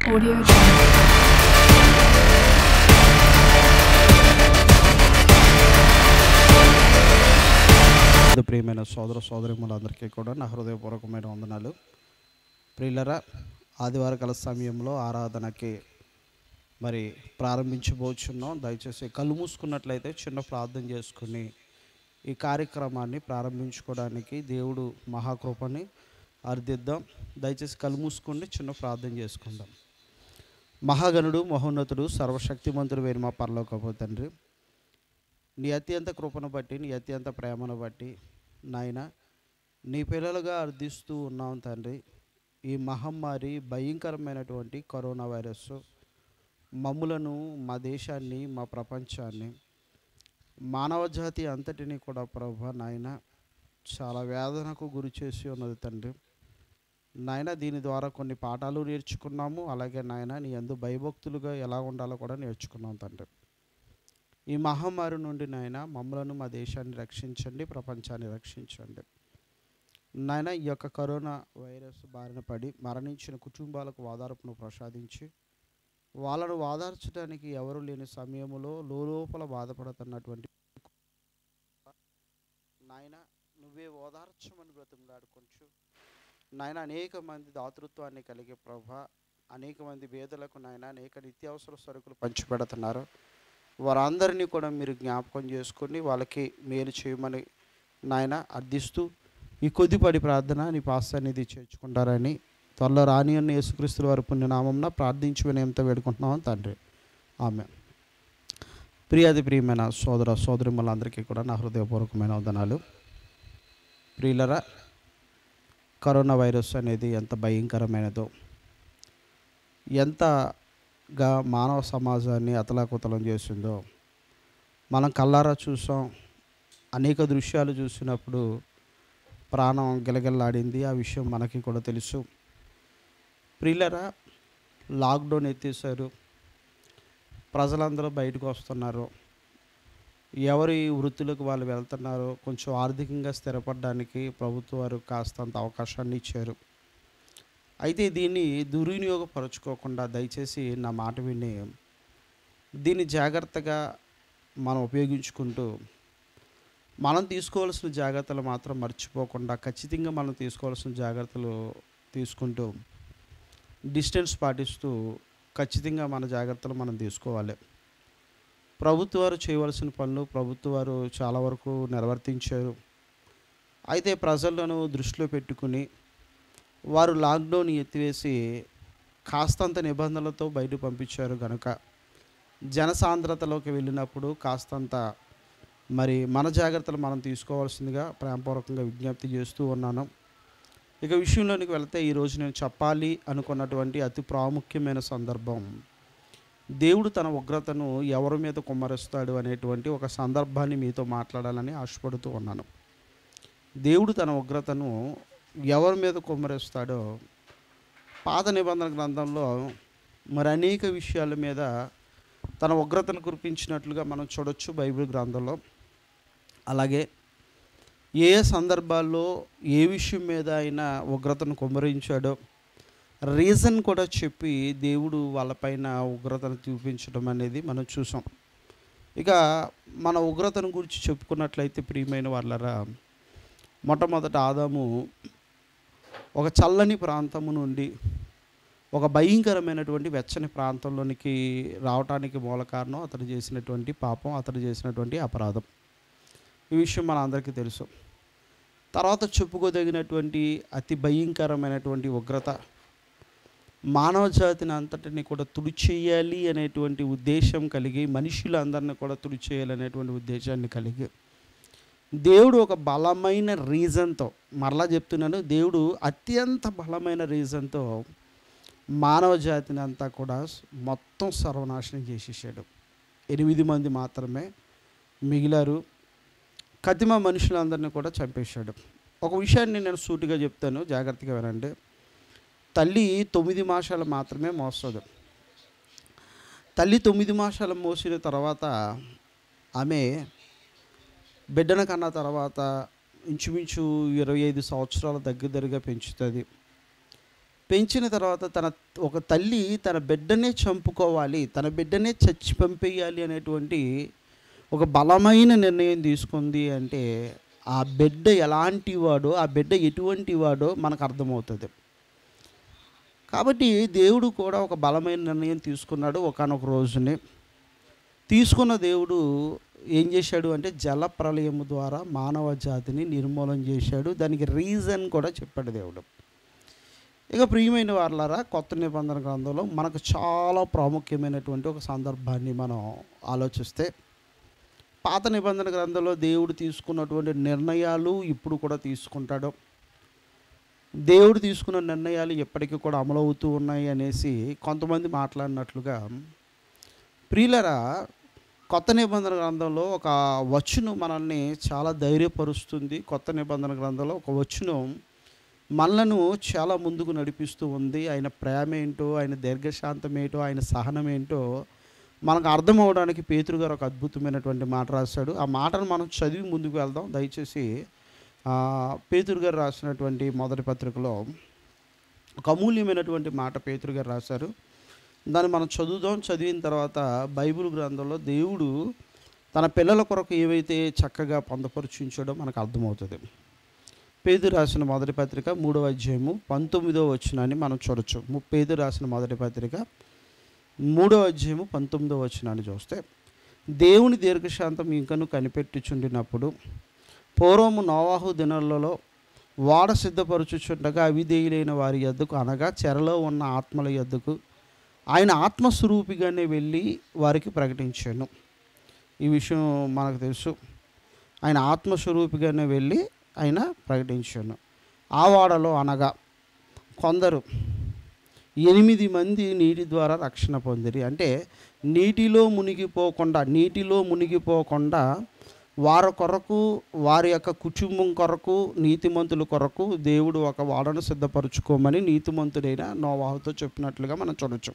Audio Jungle. ఎందు ప్రియమైన సోదర సోదరిములందరికీ కూడా నా హృదయపూర్వకమైన వందనాలు ప్రియులరా ఆదివారం కల సమయంలో ఆరాధనకి మరి ప్రారంభించబోచున్నాం దయచేసి కళ్ళు మూసుకున్నట్లయితే చిన్న ప్రార్థన చేసుకుని ఈ కార్యక్రమాన్ని ప్రారంభించుకోవడానికి దేవుడు మహాకృపని అర్థిద్దాం దయచేసి కళ్ళు మూసుకుండి చిన్న ప్రార్థన చేసుకుందాం మహాగణుడు మహోన్నతుడు సర్వశక్తిమంతుడు వేరు మా పరలోకపో తండ్రి నీ అత్యంత కృపను బట్టి నీ అత్యంత ప్రేమను బట్టి నాయన నీ పిల్లలుగా అర్థిస్తూ ఉన్నాం తండ్రి ఈ మహమ్మారి భయంకరమైనటువంటి కరోనా వైరస్ మమ్ములను మా దేశాన్ని మా ప్రపంచాన్ని మానవ జాతి అంతటిని కూడా ప్రభా నాయన చాలా వేదనకు గురి చేసి ఉన్నది తండ్రి నాయన దీని ద్వారా కొన్ని పాఠాలు నేర్చుకున్నాము అలాగే నాయన నీ అందు భయభక్తులుగా ఎలా ఉండాలో కూడా నేర్చుకున్నాం తండ్రి ఈ మహమ్మారి నుండి నాయన మమ్మలను మా దేశాన్ని రక్షించండి ప్రపంచాన్ని రక్షించండి నాయన ఈ యొక్క కరోనా వైరస్ బారిన పడి మరణించిన కుటుంబాలకు ఓదార్పును ప్రసాదించి వాళ్ళను ఓదార్చడానికి ఎవరు లేని సమయంలో లోపల బాధపడుతున్నటువంటి నాయన నువ్వే ఓదార్చమని బ్రతిమలాడుకొంచు నాయన అనేక మంది దాతృత్వాన్ని కలిగే ప్రభా అనేక మంది పేదలకు నాయన అనేక నిత్యావసర సరుకులు పంచిపెడుతున్నారు వారందరినీ కూడా మీరు జ్ఞాపకం చేసుకొని వాళ్ళకి మేలు చేయమని నాయన అర్థిస్తూ ఈ కొద్దిపాటి ప్రార్థన నీ పాస్తానిధి చేర్చుకుంటారని త్వరలో రాని అన్న యేసుక్రీస్తుల వారి పుణ్యనామంన ప్రార్థించి వినయంతో వేడుకుంటున్నాం తండ్రి ఆమె ప్రియాది ప్రియమైన సోదర సోదరిములందరికీ కూడా నా హృదయపూర్వకమైన వందనాలు ప్రియులరా కరోనా వైరస్ అనేది ఎంత భయంకరమైనదో ఎంతగా మానవ సమాజాన్ని అతలాకుతలం చేసిందో మనం కల్లారా చూసాం అనేక దృశ్యాలు చూసినప్పుడు ప్రాణం గిలగిల్లాడింది ఆ విషయం మనకి కూడా తెలుసు ప్రియులరా లాక్డౌన్ ఎత్తేసారు ప్రజలందరూ బయటకు వస్తున్నారు ఎవరి వృత్తులకు వాళ్ళు వెళ్తున్నారో కొంచెం ఆర్థికంగా స్థిరపడడానికి ప్రభుత్వం వారు కాస్తంత అవకాశాన్ని ఇచ్చారు అయితే దీన్ని దుర్వినియోగపరచుకోకుండా దయచేసి నా మాట విని దీన్ని జాగ్రత్తగా మనం ఉపయోగించుకుంటూ మనం తీసుకోవాల్సిన జాగ్రత్తలు మాత్రం మర్చిపోకుండా ఖచ్చితంగా మనం తీసుకోవాల్సిన జాగ్రత్తలు తీసుకుంటూ డిస్టెన్స్ పాటిస్తూ ఖచ్చితంగా మన జాగ్రత్తలు మనం తీసుకోవాలి ప్రభుత్వ వారు చేయవలసిన పనులు ప్రభుత్వ వారు చాలా వరకు నిర్వర్తించారు అయితే ప్రజలను దృష్టిలో పెట్టుకుని వారు లాక్డౌన్ ఎత్తివేసి కాస్తంత నిబంధనలతో బయట పంపించారు కనుక జనసాంద్రతలోకి వెళ్ళినప్పుడు కాస్తంత మరి మన జాగ్రత్తలు మనం తీసుకోవాల్సిందిగా ప్రేమపూర్వకంగా విజ్ఞప్తి చేస్తూ ఉన్నాను ఇక విషయంలోనికి వెళ్తే ఈరోజు నేను చెప్పాలి అనుకున్నటువంటి అతి ప్రాముఖ్యమైన సందర్భం దేవుడు తన ఉగ్రతను ఎవరి మీద కుమ్మరిస్తాడు అనేటువంటి ఒక సందర్భాన్ని మీతో మాట్లాడాలని ఆశపడుతూ ఉన్నాను దేవుడు తన ఉగ్రతను ఎవరి మీద కుమ్మరిస్తాడో పాత నిబంధన గ్రంథంలో మరి అనేక విషయాల మీద తన ఉగ్రతను కురిపించినట్లుగా మనం చూడొచ్చు బైబిల్ గ్రంథంలో అలాగే ఏ ఏ సందర్భాల్లో ఏ విషయం మీద ఆయన ఉగ్రతను కుమ్మరించాడో రీజన్ కూడా చెప్పి దేవుడు వాళ్ళపైన ఉగ్రతను చూపించడం అనేది మనం చూసాం ఇక మన ఉగ్రతను గురించి చెప్పుకున్నట్లయితే ప్రియమైన వాళ్ళరా మొట్టమొదట ఆదాము ఒక చల్లని ప్రాంతము నుండి ఒక భయంకరమైనటువంటి వెచ్చని ప్రాంతంలోనికి రావటానికి మూల కారణం అతను చేసినటువంటి పాపం అతను చేసినటువంటి అపరాధం ఈ విషయం మన అందరికీ తెలుసు తర్వాత చెప్పుకోదగినటువంటి అతి భయంకరమైనటువంటి ఉగ్రత మానవ జాతిని అంతటిని కూడా తుడిచేయాలి అనేటువంటి ఉద్దేశం కలిగి మనుషులందరినీ కూడా తుడిచేయాలి అనేటువంటి ఉద్దేశాన్ని కలిగి దేవుడు ఒక బలమైన రీజన్తో మరలా చెప్తున్నాను దేవుడు అత్యంత బలమైన రీజన్తో మానవ జాతిని అంతా కూడా మొత్తం సర్వనాశనం చేసేసాడు ఎనిమిది మంది మాత్రమే మిగిలారు కతిమ మనుషులందరినీ కూడా చంపేశాడు ఒక విషయాన్ని నేను సూటిగా చెప్తాను జాగ్రత్తగా వినండి తల్లి తొమ్మిది మాసాలు మాత్రమే మోస్తుంది తల్లి తొమ్మిది మాసాలు మోసిన తర్వాత ఆమె బిడ్డను కన్న తర్వాత ఇంచుమించు ఇరవై ఐదు సంవత్సరాల దగ్గర దగ్గరగా పెంచుతుంది పెంచిన తర్వాత తన ఒక తల్లి తన బిడ్డనే చంపుకోవాలి తన బిడ్డనే చచ్చి పంపేయాలి అనేటువంటి ఒక బలమైన నిర్ణయం తీసుకుంది అంటే ఆ బిడ్డ ఎలాంటి వాడో ఆ బిడ్డ ఎటువంటి వాడో మనకు అర్థమవుతుంది కాబట్టి దేవుడు కూడా ఒక బలమైన నిర్ణయం తీసుకున్నాడు ఒకనొక రోజునే తీసుకున్న దేవుడు ఏం చేశాడు అంటే జల ప్రళయము ద్వారా మానవ జాతిని నిర్మూలన చేశాడు దానికి రీజన్ కూడా చెప్పాడు దేవుడు ఇక ప్రియమైన వాళ్ళారా కొత్త నిబంధన గ్రంథంలో మనకు చాలా ప్రాముఖ్యమైనటువంటి ఒక సందర్భాన్ని మనం ఆలోచిస్తే పాత నిబంధన గ్రంథంలో దేవుడు తీసుకున్నటువంటి నిర్ణయాలు ఇప్పుడు కూడా తీసుకుంటాడు దేవుడు తీసుకున్న నిర్ణయాలు ఎప్పటికీ కూడా అమలవుతూ ఉన్నాయి అనేసి కొంతమంది మాట్లాడినట్లుగా ప్రియులరా కొత్త నిబంధన గ్రంథంలో ఒక వచ్చును మనల్ని చాలా ధైర్యపరుస్తుంది కొత్త నిబంధన గ్రంథంలో ఒక వచ్చును మనలను చాలా ముందుకు నడిపిస్తూ ఉంది ఆయన ప్రేమ ఏంటో ఆయన దీర్ఘశాంతం ఏంటో ఆయన సహనం ఏంటో మనకు అర్థం అవడానికి పేతురు గారు ఒక అద్భుతమైనటువంటి మాట రాశాడు ఆ మాటను మనం చదివి ముందుకు వెళ్దాం దయచేసి ఆ, పేతురు గారు రాసినటువంటి మొదటి పత్రికలో ఒక అమూల్యమైనటువంటి మాట పేతురు గారు రాశారు దాన్ని మనం చదువుదాం చదివిన తర్వాత బైబిల్ గ్రంథంలో దేవుడు తన పిల్లల కొరకు ఏవైతే చక్కగా పొందపరుచుంచాడో మనకు అర్థమవుతుంది పేదు రాసిన మొదటి పత్రిక మూడవ అధ్యాయము పంతొమ్మిదవ వచనాన్ని మనం చూడొచ్చు ము- పేదు రాసిన మొదటి పత్రిక మూడవ అధ్యాయము పంతొమ్మిదవ వచనాన్ని చూస్తే దేవుని దీర్ఘశాంతం ఇంకను కనిపెట్టుచుండినప్పుడు పూర్వము నోవాహు దినాలలో వాడ సిద్ధపరచుచుండగా అవిధేయులైన వారి యొద్దకు అనగా చెరలో ఉన్న ఆత్మల యొద్దకు ఆయన ఆత్మస్వరూపిగానే వెళ్ళి వారికి ప్రకటించాను ఈ విషయం మనకు తెలుసు ఆయన ఆత్మస్వరూపిగానే వెళ్ళి ఆయన ప్రకటించాను ఆ వాడలో అనగా కొందరు ఎనిమిది మంది నీటి ద్వారా రక్షణ పొందిరి అంటే నీటిలో మునిగిపోకుండా నీటిలో మునిగిపోకుండా వారి కొరకు వారి యొక్క కుటుంబం కొరకు నీతిమంతుల కొరకు దేవుడు ఒక వాడను సిద్ధపరచుకోమని నీతిమంతుడైన నోవాహుతో చెప్పినట్లుగా మనం చూడొచ్చు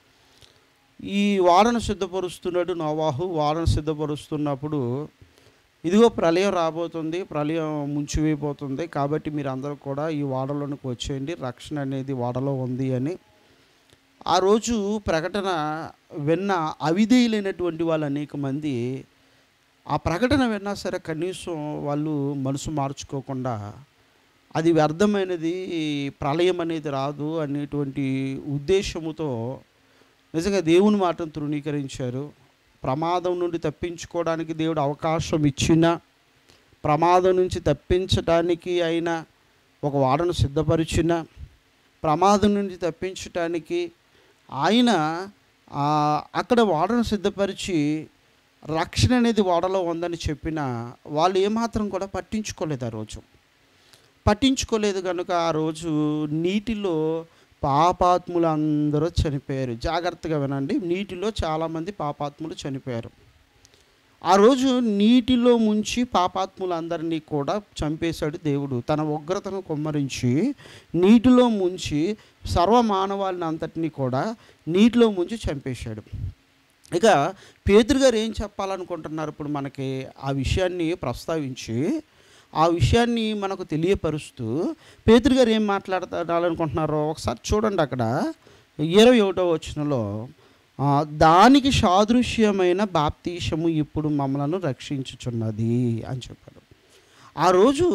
ఈ వాడను సిద్ధపరుస్తున్నాడు నోవాహు వాడను సిద్ధపరుస్తున్నప్పుడు ఇదిగో ప్రళయం రాబోతుంది ప్రళయం ముంచివేయబోతుంది కాబట్టి మీరు అందరూ కూడా ఈ వాడలోనికి వచ్చేయండి రక్షణ అనేది వాడలో ఉంది అని ఆ రోజు ప్రకటన విన్న అవిధేయులైనటువంటి వాళ్ళు అనేక మంది ఆ ప్రకటన విన్నా సరే కనీసం వాళ్ళు మనసు మార్చుకోకుండా అది వ్యర్థమైనది ప్రళయం అనేది రాదు అనేటువంటి ఉద్దేశముతో నిజంగా దేవుని మాటను తృణీకరించారు ప్రమాదం నుండి తప్పించుకోవడానికి దేవుడు అవకాశం ఇచ్చిన ప్రమాదం నుంచి తప్పించడానికి అయిన ఒక వాడను సిద్ధపరిచిన ప్రమాదం నుండి తప్పించటానికి ఆయన ఆ, అక్కడ వాడను సిద్ధపరిచి రక్షణ అనేది వాడలో ఉందని చెప్పిన వాళ్ళు ఏమాత్రం కూడా పట్టించుకోలేదు ఆ రోజు పట్టించుకోలేదు కనుక ఆ రోజు నీటిలో పాపాత్ములు అందరూ చనిపోయారు జాగ్రత్తగా వినండి నీటిలో చాలామంది పాపాత్ములు చనిపోయారు ఆ రోజు నీటిలో ముంచి పాపాత్ములందరినీ కూడా చంపేశాడు దేవుడు తన ఉగ్రతను కుమ్మరించి నీటిలో ముంచి సర్వమానవాళిని అంతటినీ కూడా నీటిలో ముంచి చంపేశాడు ఇక పేదరు గారు ఏం చెప్పాలనుకుంటున్నారు ఇప్పుడు మనకి ఆ విషయాన్ని ప్రస్తావించి ఆ విషయాన్ని మనకు తెలియపరుస్తూ పేదరు గారు ఏం మాట్లాడాలనుకుంటున్నారో ఒకసారి చూడండి అక్కడ ఇరవై ఒకటో వచనంలో ఆ, దానికి సాదృశ్యమైన బాప్తీషము ఇప్పుడు మమ్మలను రక్షించుచున్నది అని చెప్పాడు ఆ రోజు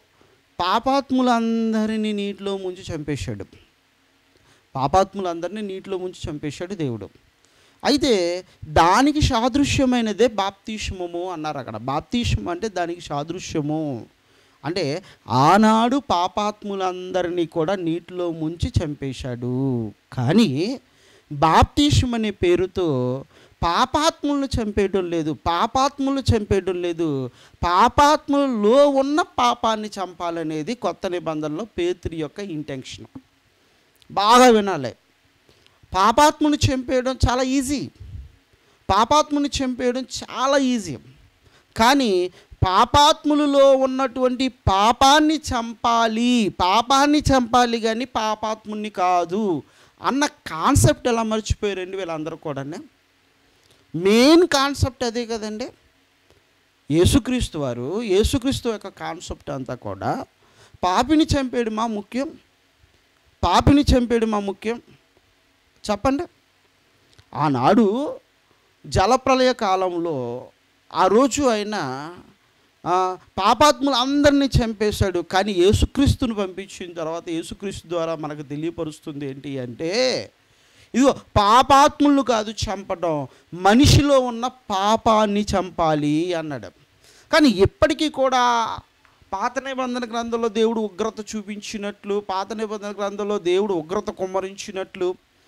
పాపాత్ములందరినీ నీటిలో ముంచి చంపేశాడు పాపాత్ములందరినీ నీటిలో ముంచి చంపేశాడు దేవుడు అయితే దానికి సాదృశ్యమైనదే బాప్తీషమము అన్నారు అక్కడ బాప్తీషం అంటే దానికి సాదృశ్యము అంటే ఆనాడు పాపాత్ములందరినీ కూడా నీటిలో ముంచి చంపేశాడు కానీ బాప్తీషం అనే పేరుతో పాపాత్ములను చంపేయడం లేదు పాపాత్ములను చంపేయడం లేదు పాపాత్ములలో ఉన్న పాపాన్ని చంపాలనేది కొత్త నిబంధనలో పేతురి యొక్క ఇంటెన్షన్ బాగా వినాలి పాపాత్ముని చంపేయడం చాలా ఈజీ పాపాత్ముని చంపేయడం చాలా ఈజీ కానీ పాపాత్ములలో ఉన్నటువంటి పాపాన్ని చంపాలి పాపాన్ని చంపాలి కానీ పాపాత్ముని కాదు అన్న కాన్సెప్ట్ ఎలా మర్చిపోయారండి వీళ్ళందరూ కూడా మెయిన్ కాన్సెప్ట్ అదే కదండి యేసుక్రీస్తు వారు యేసుక్రీస్తు యొక్క కాన్సెప్ట్ అంతా కూడా పాపిని చంపేయడమా ముఖ్యం పాపిని చంపేయడం మా ముఖ్యం చెప్పండి ఆనాడు జలప్రలయ కాలంలో ఆ రోజు ఆయన ఆ, పాపాత్ములు అందరినీ చంపేశాడు కానీ యేసుక్రీస్తుని పంపించిన తర్వాత యేసుక్రీస్తు ద్వారా మనకు తెలియపరుస్తుంది ఏంటి అంటే ఇదిగో పాపాత్ములను కాదు చంపడం మనిషిలో ఉన్న పాపాన్ని చంపాలి అన్నాడు కానీ ఇప్పటికీ కూడా పాత నిబంధన గ్రంథంలో దేవుడు ఉగ్రత చూపించినట్లు పాత నిబంధన గ్రంథంలో దేవుడు ఉగ్రత కుమ్మరించినట్లు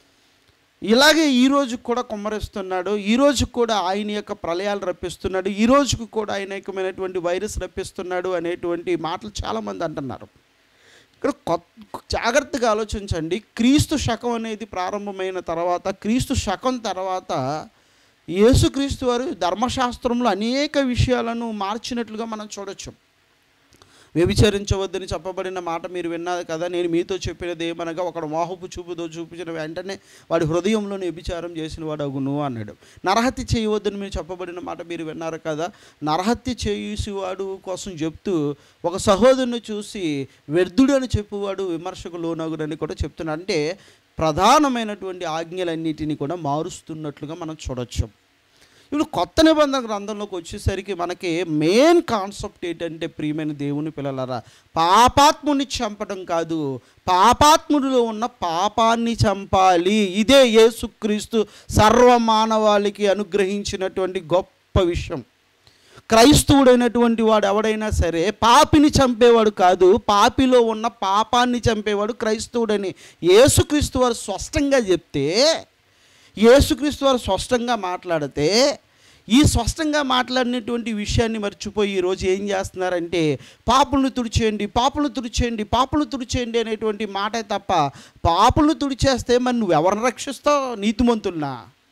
ఇలాగే ఈ రోజు కూడా కుమ్మరిస్తున్నాడు ఈ రోజు కూడా ఆయన యొక్క ప్రళయాలు రప్పిస్తున్నాడు ఈ రోజుకు కూడా అనేకమైనటువంటి వైరస్ రప్పిస్తున్నాడు అనేటువంటి మాటలు చాలామంది అంటున్నారు ఇక్కడ కొత్త జాగ్రత్తగా ఆలోచించండి క్రీస్తు శకం అనేది ప్రారంభమైన తర్వాత క్రీస్తు శకం తర్వాత యేసుక్రీస్తు వారు ధర్మశాస్త్రంలో అనేక విషయాలను మార్చినట్లుగా మనం చూడొచ్చు వ్యభిచరించవద్దని చెప్పబడిన మాట మీరు విన్నారు కదా నేను మీతో చెప్పినది ఏమనగా ఒకడు మోహపు చూపుతో చూపించిన వెంటనే వాడి హృదయంలో వ్యభిచారం చేసిన వాడు అగును అన్నాడు నరహత్య చేయవద్దని మీరు చెప్పబడిన మాట మీరు విన్నారు కదా నరహత్య చేసేవాడు కోసం చెప్తూ ఒక సహోదరుని చూసి వ్యర్థుడు అని చెప్పువాడు విమర్శకు లోనగుడని కూడా చెప్తున్నాడు అంటే ప్రధానమైనటువంటి ఆజ్ఞలన్నిటిని కూడా మారుస్తున్నట్లుగా మనం చూడొచ్చు ఇప్పుడు కొత్త నిబంధన గ్రంథంలోకి వచ్చేసరికి మనకి మెయిన్ కాన్సెప్ట్ ఏంటంటే ప్రియమైన దేవుని పిల్లలరా పాపాత్ముని చంపడం కాదు పాపాత్ముడిలో ఉన్న పాపాన్ని చంపాలి ఇదే యేసుక్రీస్తు సర్వమానవాళికి అనుగ్రహించినటువంటి గొప్ప విషయం క్రైస్తవుడైనటువంటి వాడు ఎవడైనా సరే పాపిని చంపేవాడు కాదు పాపిలో ఉన్న పాపాన్ని చంపేవాడు క్రైస్తవుడని యేసుక్రీస్తు వారు స్పష్టంగా చెప్తే యేసుక్రీస్తు వారు స్పష్టంగా మాట్లాడితే ఈ స్పష్టంగా మాట్లాడినటువంటి విషయాన్ని మర్చిపోయి ఈరోజు ఏం చేస్తున్నారంటే పాపులను తుడిచేయండి పాపులను తుడిచేయండి పాపులను తుడిచేయండి అనేటువంటి మాటే తప్ప పాపులను తుడిచేస్తే మరి నువ్వు ఎవరిని రక్షిస్తావు నీతిమంతుల్నా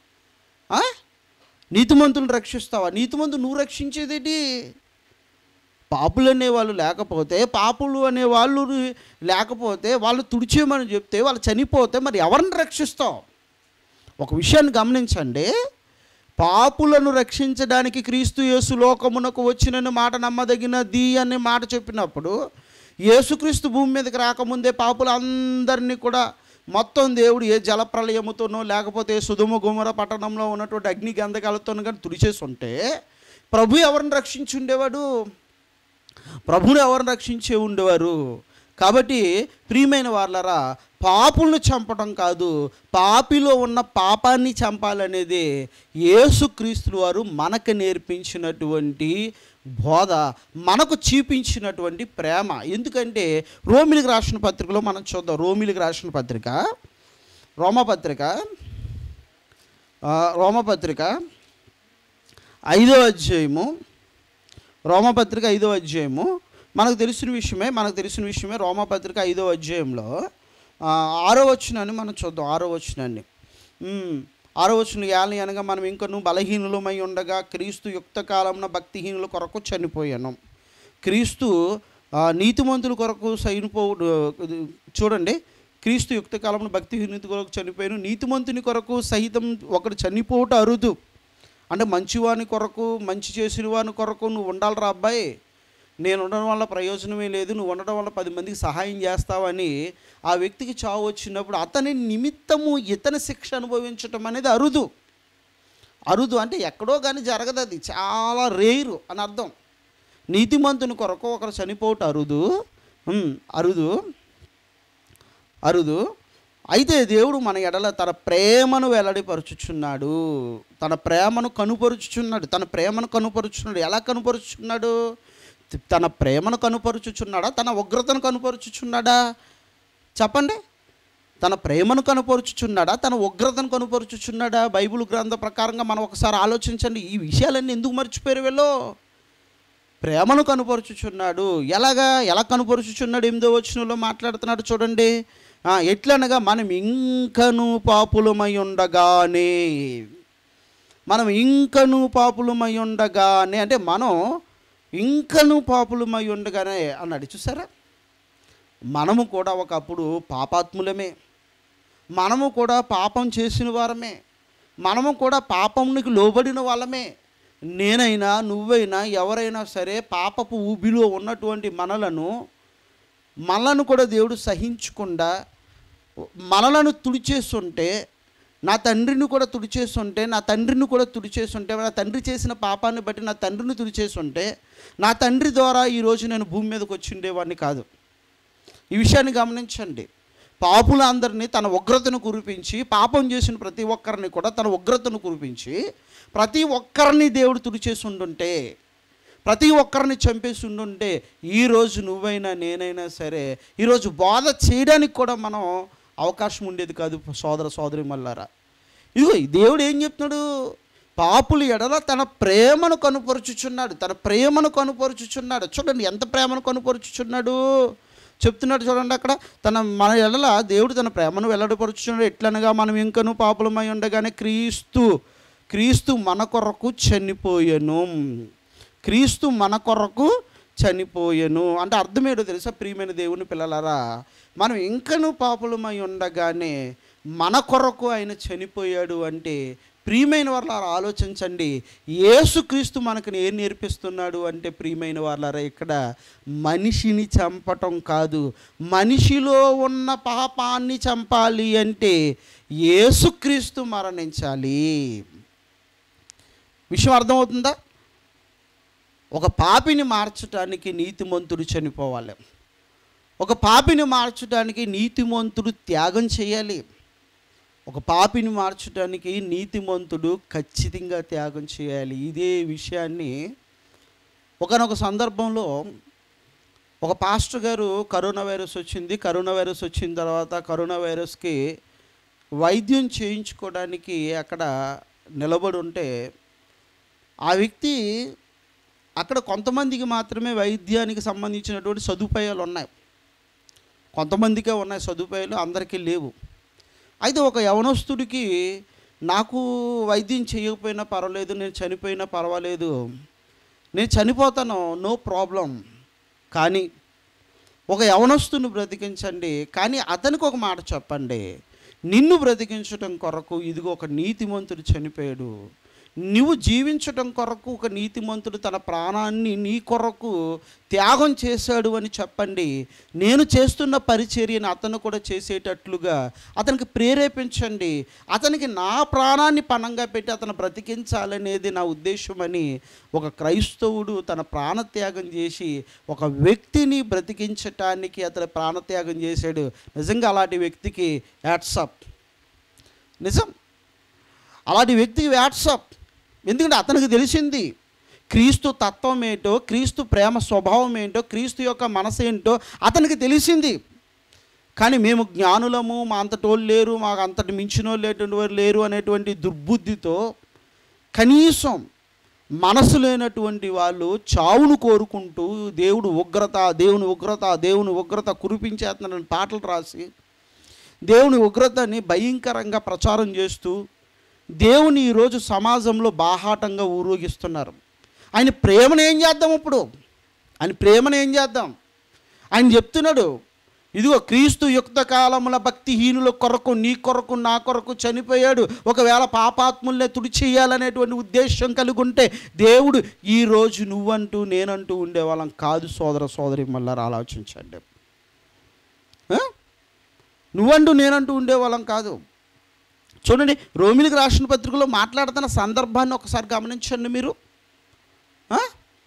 ఆ? నీతిమంతులను రక్షిస్తావా నీతిమంతు నువ్వు రక్షించేదేంటి పాపులు అనేవాళ్ళు లేకపోతే పాపులు అనే వాళ్ళు లేకపోతే వాళ్ళు తుడిచేయమని చెప్తే వాళ్ళు చనిపోతే మరి ఎవరిని రక్షిస్తావు ఒక విషయాన్ని గమనించండి పాపులను రక్షించడానికి క్రీస్తు యేసు లోకమునకు వచ్చినని మాట నమ్మదగినది అనే మాట చెప్పినప్పుడు యేసుక్రీస్తు భూమి మీదకి రాకముందే పాపులందరినీ కూడా మొత్తం దేవుడు ఏ జలప్రలయముతోనో లేకపోతే సుధుమ గుమర పట్టణంలో ఉన్నటువంటి అగ్ని గంధకాలతోనో కానీ తుడిచేసి ఉంటే ప్రభు ఎవరిని రక్షించి ఉండేవాడు ప్రభుని ఎవరిని రక్షించే ఉండేవారు కాబట్టి ప్రియమైన వాళ్ళరా పాపులను చంపడం కాదు పాపిలో ఉన్న పాపాన్ని చంపాలనేది యేసుక్రీస్తులు వారు మనకు నేర్పించినటువంటి బోధ మనకు చూపించినటువంటి ప్రేమ ఎందుకంటే రోమిలికి రాసిన పత్రికలో మనం చూద్దాం రోమిలికి రాసిన పత్రిక రోమపత్రిక ఆ, రోమపత్రిక ఐదో అధ్యాయము రోమపత్రిక ఐదో అధ్యాయము మనకు తెలిసిన విషయమే మనకు తెలిసిన విషయమే రోమపత్రిక ఐదో అధ్యాయంలో ఆ, ఆరో వచనాన్ని మనం చూద్దాం ఆరో వచనాన్ని ఉమ్, ఆరో వచనం ఏళ్ళని అనగా మనం ఇంకను బలహీనులమై ఉండగా క్రీస్తు యుక్త కాలంలో భక్తిహీనుల కొరకు చనిపోయాను క్రీస్తు ఆ, నీతిమంతుల కొరకు సైనిపో చూడండి క్రీస్తు యుక్త కాలంలో భక్తిహీనత కొరకు చనిపోయాను నీతిమంతుని కొరకు సహితం ఒకడు చనిపోవట అరుదు అంటే మంచివాని కొరకు మంచి చేసిన వాని కొరకు నువ్వు ఉండాలిరా అబ్బాయి నేను ఉండడం వల్ల ప్రయోజనమే లేదు నువ్వు ఉండడం వల్ల పది మందికి సహాయం చేస్తావని ఆ వ్యక్తికి చావు వచ్చినప్పుడు అతని నిమిత్తము ఇతని శిక్ష అనుభవించటం అనేది అరుదు అరుదు అంటే ఎక్కడో కానీ జరగదు అది చాలా రేరు అని అర్థం నీతిమంతుని కొరకు ఒకరు చనిపోవట అరుదు ఉమ్, అరుదు అరుదు అయితే దేవుడు మన ఎడల తన ప్రేమను వెల్లడిపరుచుచున్నాడు తన ప్రేమను కనుపరుచుచున్నాడు తన ప్రేమను కనుపరుచున్నాడు ఎలా కనుపరుచుచున్నాడు తన ప్రేమను కనుపరుచుచున్నాడా తన ఉగ్రతను కనుపరుచుచున్నాడా చెప్పండి తన ప్రేమను కనుపరుచుచున్నాడా తన ఉగ్రతను కనుపరుచుచున్నాడా బైబిల్ గ్రంథ ప్రకారంగా మనం ఒకసారి ఆలోచించండి ఈ విషయాలన్నీ ఎందుకు మర్చిపోయారు వీళ్ళు ప్రేమను కనుపరుచుచున్నాడు ఎలాగా ఎలా కనుపరుచుచున్నాడు ఎనిమిదో వచనంలో మాట్లాడుతున్నాడు చూడండి ఆ, ఎట్లనగా మనం ఇంకను పాపులమై ఉండగానే మనం ఇంకను పాపులమై ఉండగానే అంటే మనం ఇంకను పాపులమై ఉండగానే అన్నాడు చూసారా మనము కూడా ఒకప్పుడు పాపాత్ములమే మనము కూడా పాపం చేసిన వారమే మనము కూడా పాపంనికి లోబడిన వాళ్ళమే నేనైనా నువ్వైనా ఎవరైనా సరే పాపపు ఊబిలో ఉన్నటువంటి మనలను మనలను కూడా దేవుడు సహించకుండా మనలను తుడిచేస్తుంటే నా తండ్రిని కూడా తుడిచేస్తుంటే నా తండ్రిని కూడా తుడిచేస్తుంటే నా తండ్రి చేసిన పాపాన్ని బట్టి నా తండ్రిని తుడిచేస్తుంటే నా తండ్రి ద్వారా ఈరోజు నేను భూమి మీదకి వచ్చి ఉండేవాడిని కాదు ఈ విషయాన్ని గమనించండి పాపులందరినీ తన ఉగ్రతను కురిపించి పాపం చేసిన ప్రతి ఒక్కరిని కూడా తన ఉగ్రతను కురిపించి ప్రతి ఒక్కరిని దేవుడు తుడిచేసి ఉండుంటే ప్రతి ఒక్కరిని చంపేసి ఉండుంటే ఈరోజు నువ్వైనా నేనైనా సరే ఈరోజు బోధ చేయడానికి కూడా మనం అవకాశం ఉండేది కాదు సోదర సోదరి మల్లారా ఇదిగో ఈ దేవుడు ఏం చెప్తున్నాడు పాపులు ఎడల తన ప్రేమను కనుపరుచుచున్నాడు తన ప్రేమను కనుపరుచుచున్నాడు చూడండి ఎంత ప్రేమను కనుపరుచుచున్నాడు చెప్తున్నాడు చూడండి అక్కడ తన మన ఎడల దేవుడు తన ప్రేమను వెల్లడిపరుచుచున్నాడు ఎట్లనగా మనం ఇంకను పాపులమై ఉండగానే క్రీస్తు క్రీస్తు మన కొరకు చనిపోయెను క్రీస్తు మన కొరకు చనిపోయెను అంటే అర్థం ఏంటో తెలుసా ప్రియమైన దేవుని పిల్లలారా మనం ఇంకను పాపులమై ఉండగానే మన కొరకు ఆయన చనిపోయాడు అంటే ప్రియమైన వాళ్ళారా ఆలోచించండి యేసుక్రీస్తు మనకు ఏం నేర్పిస్తున్నాడు అంటే ప్రియమైన వాళ్ళారా ఇక్కడ మనిషిని చంపటం కాదు మనిషిలో ఉన్న పాపాన్ని చంపాలి అంటే యేసుక్రీస్తు మరణించాలి విషయం అర్థమవుతుందా ఒక పాపిని మార్చడానికి నీతిమంతుడు చనిపోవాలి ఒక పాపిని మార్చడానికి నీతిమంతుడు త్యాగం చేయాలి ఒక పాపిని మార్చడానికి నీతిమంతుడు ఖచ్చితంగా త్యాగం చేయాలి ఇదే విషయాన్ని ఒకనొక సందర్భంలో ఒక పాస్టర్ గారు కరోనా వైరస్ వచ్చింది కరోనా వైరస్ వచ్చిన తర్వాత కరోనా వైరస్కి వైద్యం చేయించుకోవడానికి అక్కడ నిలబడి ఉంటే ఆ వ్యక్తి అక్కడ కొంతమందికి మాత్రమే వైద్యానికి సంబంధించినటువంటి సదుపాయాలు ఉన్నాయి కొంతమందికే ఉన్నాయి సదుపాయాలు అందరికీ లేవు అయితే ఒక యవనస్తుడికి నాకు వైద్యం చేయకపోయినా పర్వాలేదు నేను చనిపోయినా పర్వాలేదు నేను చనిపోతాను నో ప్రాబ్లం కానీ ఒక యవనస్తుని బ్రతికించండి కానీ అతనికి ఒక మాట చెప్పండి నిన్ను బ్రతికించటం కొరకు ఇదిగో ఒక నీతిమంతుడు చనిపోయాడు నువ్వు జీవించటం కొరకు ఒక నీతిమంతుడు తన ప్రాణాన్ని నీ కొరకు త్యాగం చేశాడు అని చెప్పండి నేను చేస్తున్న పరిచర్యను అతను కూడా చేసేటట్లుగా అతనికి ప్రేరేపించండి అతనికి నా ప్రాణాన్ని పణంగా పెట్టి అతను బ్రతికించాలనేది నా ఉద్దేశమని ఒక క్రైస్తవుడు తన ప్రాణత్యాగం చేసి ఒక వ్యక్తిని బ్రతికించటానికి అతను ప్రాణత్యాగం చేశాడు నిజంగా అలాంటి వ్యక్తికి యాట్సప్ నిజం అలాంటి వ్యక్తికి వాట్సాప్ ఎందుకంటే అతనికి తెలిసింది క్రీస్తు తత్వం ఏంటో క్రీస్తు ప్రేమ స్వభావం ఏంటో క్రీస్తు యొక్క మనసు ఏంటో అతనికి తెలిసింది కానీ మేము జ్ఞానులము మా అంతటోళ్ళు లేరు మాకు అంతటి మించిన వాళ్ళు లేటువంటి వారు లేరు అనేటువంటి దుర్బుద్ధితో కనీసం మనసు లేనటువంటి వాళ్ళు చావును కోరుకుంటూ దేవుడు ఉగ్రత దేవుని ఉగ్రత దేవుని ఉగ్రత కురిపించేస్తున్నాడని పాటలు రాసి దేవుని ఉగ్రతని భయంకరంగా ప్రచారం చేస్తూ దేవుని ఈరోజు సమాజంలో బాహాటంగా ఊరోగిస్తున్నారు ఆయన ప్రేమను ఏం చేద్దాం ఇప్పుడు ఆయన ప్రేమను ఏం చేద్దాం ఆయన చెప్తున్నాడు ఇదిగో క్రీస్తు యుక్త కాలముల భక్తిహీనుల కొరకు నీ కొరకు నా కొరకు చనిపోయాడు ఒకవేళ పాపాత్ముల్ని తుడిచేయాలనేటువంటి ఉద్దేశం కలిగి ఉంటే దేవుడు ఈరోజు నువ్వంటూ నేనంటూ ఉండేవాళ్ళం కాదు సోదర సోదరి మళ్ళీ ఆలోచించండి ఆ? నువ్వంటూ నేనంటూ ఉండేవాళ్ళం కాదు చూడండి రోమిలికి రాసిన పత్రికలో మాట్లాడుతున్న సందర్భాన్ని ఒకసారి గమనించండి మీరు ఆ?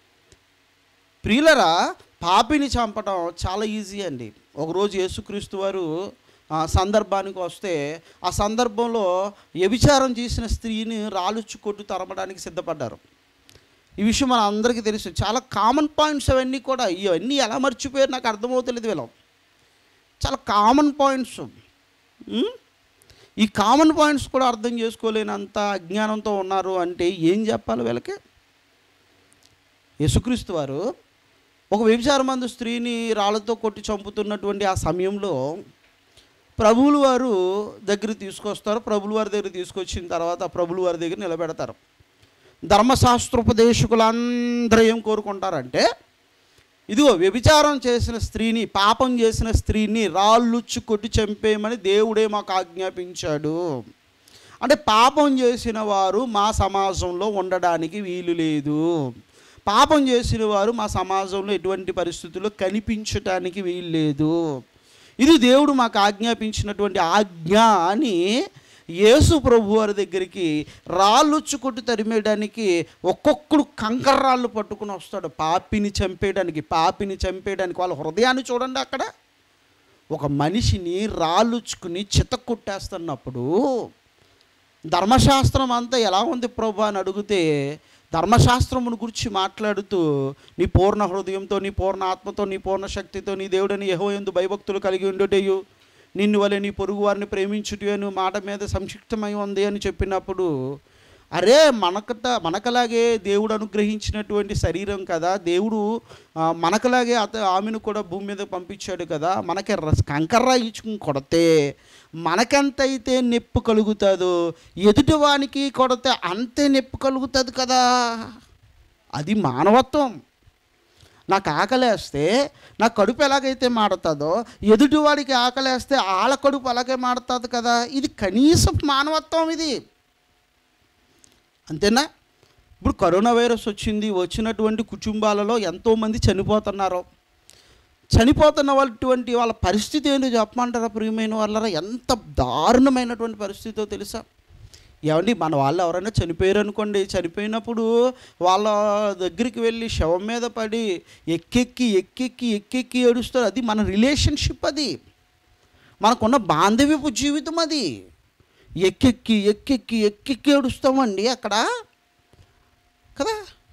ప్రియులరా పాపిని చంపడం చాలా ఈజీ అండి ఒకరోజు యేసుక్రీస్తు వారు ఆ సందర్భానికి వస్తే ఆ సందర్భంలో వ్యభిచారం చేసిన స్త్రీని రాలుచ్చు కొట్టు తరమడానికి సిద్ధపడ్డారు ఈ విషయం మన అందరికీ తెలుసు చాలా కామన్ పాయింట్స్ అవన్నీ కూడా ఇవన్నీ ఎలా మర్చిపోయారు నాకు అర్థమవుతలేదు వీళ్ళం చాలా కామన్ పాయింట్స్ ఉమ్? ఈ కామన్ పాయింట్స్ కూడా అర్థం చేసుకోలేనంత అజ్ఞానంతో ఉన్నారు అంటే ఏం చెప్పాలి వీళ్ళకి యేసుక్రీస్తు వారు ఒక వ్యభిచారమందు స్త్రీని రాళ్ళతో కొట్టి చంపుతున్నటువంటి ఆ సమయంలో ప్రభువుల వారు దగ్గర తీసుకొస్తారు ప్రభుల వారి దగ్గర తీసుకొచ్చిన తర్వాత ప్రభుల వారి దగ్గర నిలబెడతారు ధర్మశాస్త్రోపదేశకులందరూ ఏం కోరుకుంటారంటే ఇదిగో వ్యభిచారం చేసిన స్త్రీని పాపం చేసిన స్త్రీని రాళ్ళుచ్చు కొట్టి చంపేయమని దేవుడే మాకు ఆజ్ఞాపించాడు అంటే పాపం చేసిన వారు మా సమాజంలో ఉండడానికి వీలు లేదు పాపం చేసిన వారు మా సమాజంలో ఎటువంటి పరిస్థితుల్లో కనిపించటానికి వీలు లేదు ఇది దేవుడు మాకు ఆజ్ఞాపించినటువంటి ఆజ్ఞ అని యేసు ప్రభు వారి దగ్గరికి రాళ్ళుచ్చు కొట్టి తరిమేయడానికి ఒక్కొక్కడు కంకర రాళ్ళు పట్టుకుని వస్తాడు పాపిని చంపేయడానికి పాపిని చంపేయడానికి వాళ్ళ హృదయాన్ని చూడండి అక్కడ ఒక మనిషిని రాళ్ళుచ్చుకుని చితక్కొట్టేస్తున్నప్పుడు ధర్మశాస్త్రం అంతా ఎలా ఉంది ప్రభు అని అడిగితే ధర్మశాస్త్రమును గురించి మాట్లాడుతూ నీ పూర్ణ హృదయంతో నీ పూర్ణ ఆత్మతో నీ పూర్ణ శక్తితో నీ దేవుడని యహో ఎందు భయభక్తులు కలిగి ఉండటయు నిన్ను వలె నీ పొరుగు వారిని ప్రేమించుట అని మాట మీద సంక్షిప్తమై ఉంది అని చెప్పినప్పుడు అరే మనకట మనకలాగే దేవుడు అనుగ్రహించినటువంటి శరీరం కదా దేవుడు ఆ, మనకలాగే అత ఆమెను కూడా భూమి మీద పంపించాడు కదా మనకి రస్- కంకర్ర ఇచ్చుకుని కొడితే మనకెంతైతే నొప్పి కలుగుతుందో ఎదుటివానికి కొడితే అంతే నొప్పి కలుగుతుంది కదా అది మానవత్వం నాకు ఆకలేస్తే నా కడుపు ఎలాగైతే మాడుతుందో ఎదుటివాడికి ఆకలేస్తే ఆళ్ళ కడుపు అలాగే మాడుతుంది కదా ఇది కనీసం మానవత్వం ఇది అంతేనా ఇప్పుడు కరోనా వైరస్ వచ్చింది వచ్చినటువంటి కుటుంబాలలో ఎంతోమంది చనిపోతున్నారు చనిపోతున్న వాళ్ళటువంటి వాళ్ళ పరిస్థితి ఏంటో చెప్పమంటారా ప్రియమైన వాళ్ళరా ఎంత దారుణమైనటువంటి పరిస్థితో తెలుసా ఏమండి మన వాళ్ళు ఎవరైనా చనిపోయారు అనుకోండి చనిపోయినప్పుడు వాళ్ళ దగ్గరికి వెళ్ళి శవం మీద పడి ఎక్కెక్కి ఎక్కెక్కి ఎక్కెక్కి ఏడుస్తారు అది మన రిలేషన్షిప్ అది మనకున్న బాంధవ్యపు జీవితం అది ఎక్కెక్కి ఎక్కెక్కి ఎక్కెక్కి ఏడుస్తామండి అక్కడ కదా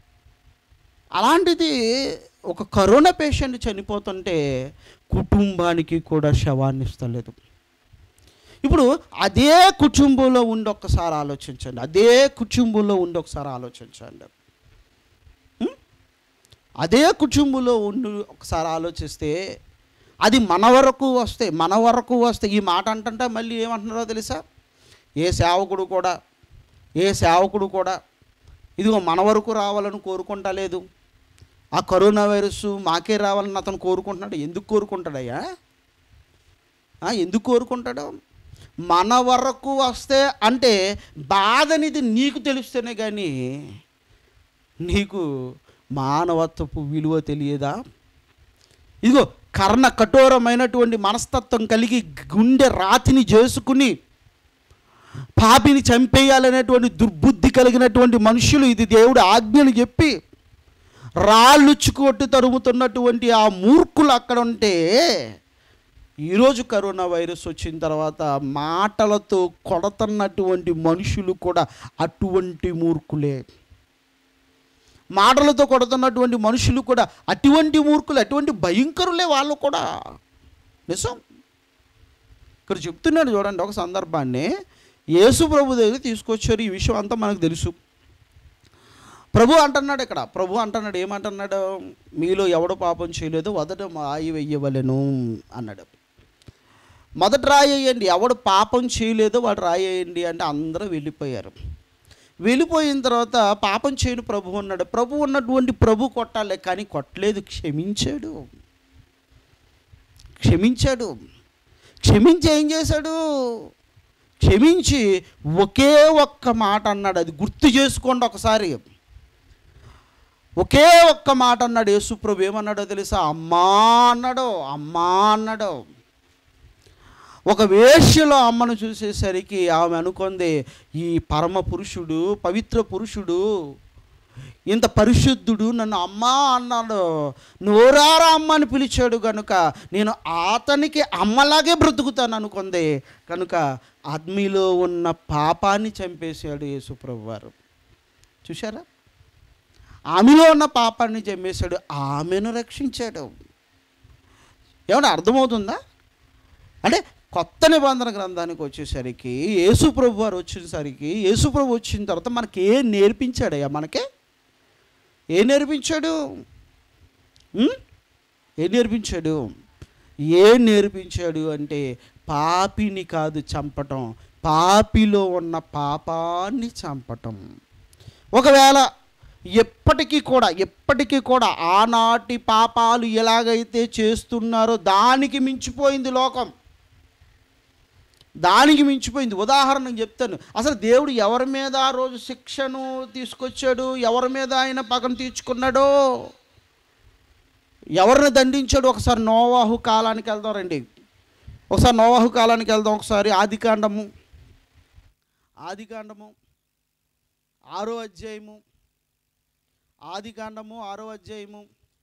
అలాంటిది ఒక కరోనా పేషెంట్ చనిపోతుంటే కుటుంబానికి కూడా శవాన్ని ఇస్తలేదు ఇప్పుడు అదే కుటుంబంలో ఉండి ఒక్కసారి ఆలోచించండి అదే కుటుంబంలో ఉండి ఒకసారి ఆలోచించండి ఉం? అదే కుటుంబంలో ఉండి ఒకసారి ఆలోచిస్తే అది మన వరకు వస్తే మన వరకు వస్తే ఈ మాట అంటుంటే మళ్ళీ ఏమంటున్నారో తెలుసా ఏ సేవకుడు కూడా ఏ సేవకుడు కూడా ఇదిగో మన వరకు రావాలని కోరుకుంటా లేదు ఆ కరోనా వైరస్ మాకే రావాలని అతను కోరుకుంటున్నాడు ఎందుకు కోరుకుంటాడయ్యా ఆ, ఎందుకు కోరుకుంటాడు మన వరకు వస్తే అంటే బాధనిది నీకు తెలుస్తేనే కానీ నీకు మానవత్వపు విలువ తెలియదా ఇదిగో కర్ణ కఠోరమైనటువంటి మనస్తత్వం కలిగి గుండె రాతిని చేసుకుని పాపిని చంపేయాలనేటువంటి దుర్బుద్ధి కలిగినటువంటి మనుషులు ఇది దేవుడు ఆజ్ఞను చెప్పి రాళ్ళుచ్చుకొట్టి తరుముతున్నటువంటి ఆ మూర్ఖులు అక్కడ ఉంటే ఈరోజు కరోనా వైరస్ వచ్చిన తర్వాత మాటలతో కొడుతున్నటువంటి మనుషులు కూడా అటువంటి మూర్ఖులే మాటలతో కొడుతున్నటువంటి మనుషులు కూడా అటువంటి మూర్ఖులు అటువంటి భయంకరులే వాళ్ళు కూడా నిజం ఇక్కడ చెప్తున్నాడు చూడండి ఒక సందర్భాన్ని యేసు ప్రభు దగ్గర తీసుకొచ్చారు ఈ విషయం అంతా మనకు తెలుసు ప్రభు అంటున్నాడు ఇక్కడ ప్రభు అంటున్నాడు ఏమంటున్నాడు మీలో ఎవడు పాపం చేయలేదో మొదట రాయి వెయ్యవలెను అన్నాడు మొదట రాయి వేయండి ఎవడు పాపం చేయలేదో వాడు రాయి వేయండి అంటే అందరూ వెళ్ళిపోయారు వెళ్ళిపోయిన తర్వాత పాపం చేయని ప్రభు ఉన్నాడు ప్రభు ఉన్నటువంటి ప్రభు కొట్టాలి కానీ కొట్టలేదు క్షమించాడు క్షమించాడు క్షమించి ఏం చేశాడు క్షమించి ఒకే ఒక్క మాట అన్నాడు అది గుర్తు చేసుకోండి ఒకసారి ఒకే ఒక్క మాట అన్నాడు యేసుప్రభు ఏమన్నాడో తెలుసా అమ్మా అన్నాడు అమ్మా అన్నాడు ఒక వేష్యలో అమ్మను చూసేసరికి ఆమె అనుకుంది ఈ పరమ పురుషుడు పవిత్ర పురుషుడు ఇంత పరిశుద్ధుడు నన్ను అమ్మా అన్నాడు నోరారా అమ్మ అని పిలిచాడు కనుక నేను అతనికి అమ్మలాగే బ్రతుకుతాను అనుకుంది కనుక ఆత్మీలో ఉన్న పాపాన్ని చంపేశాడు యేసుప్రభు వారు చూశారా ఆమెలో ఉన్న పాపాన్ని చంపేశాడు ఆమెను రక్షించాడు ఏమన్నా అర్థమవుతుందా అంటే కొత్త నిబంధన గ్రంథానికి వచ్చేసరికి యేసుప్రభు వారు వచ్చేసరికి యేసుప్రభు వచ్చిన తర్వాత మనకి ఏం నేర్పించాడయ్యా మనకే ఏం నేర్పించాడు ఉం? ఏం నేర్పించాడు ఏం నేర్పించాడు అంటే పాపిని కాదు చంపటం పాపిలో ఉన్న పాపాన్ని చంపటం ఒకవేళ ఎప్పటికీ కూడా ఎప్పటికీ కూడా ఆనాటి పాపాలు ఎలాగైతే చేస్తున్నారో దానికి మించిపోయింది లోకం దానికి మించిపోయింది ఉదాహరణకు చెప్తాను అసలు దేవుడు ఎవరి మీద ఆ రోజు శిక్షను తీసుకొచ్చాడు ఎవరి మీద ఆయన పగను తీర్చుకున్నాడో ఎవరిని దండించాడు ఒకసారి నోవాహు కాలానికి వెళ్దాం రండి ఒకసారి నోవాహు కాలానికి వెళ్దాం ఒకసారి ఆదికాండము ఆదికాండము ఆరో అధ్యాయము ఆదికాండము ఆరో అధ్యాయము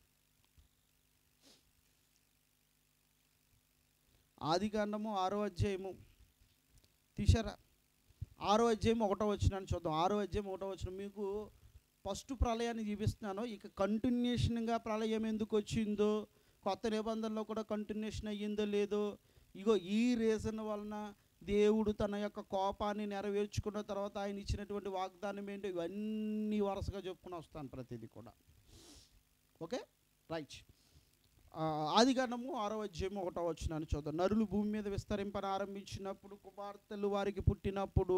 ఆదికాండము ఆరో అధ్యాయము తీశారా ఆరో అధ్యాయం ఒకటో వచ్చినాను చూద్దాం ఆరో అధ్యాయం ఒకటో వచ్చిన మీకు ఫస్ట్ ప్రళయాన్ని చూపిస్తున్నాను ఇక కంటిన్యూషన్గా ప్రళయం ఎందుకు వచ్చిందో కొత్త నిబంధనలో కూడా కంటిన్యూషన్ అయ్యిందో లేదో ఇగో ఈ రీజన్ వలన దేవుడు తన యొక్క కోపాన్ని నెరవేర్చుకున్న తర్వాత ఆయన ఇచ్చినటువంటి వాగ్దానం ఏంటో ఇవన్నీ వరుసగా చెప్పుకుని వస్తాను ప్రతిదీ కూడా ఓకే రైట్ ఆది కాండము ఆరో అధ్యాయం ఒకటో వచ్చినాను చూద్దాం నరులు భూమి మీద విస్తరింపని ఆరంభించినప్పుడు కుమార్తెలు వారికి పుట్టినప్పుడు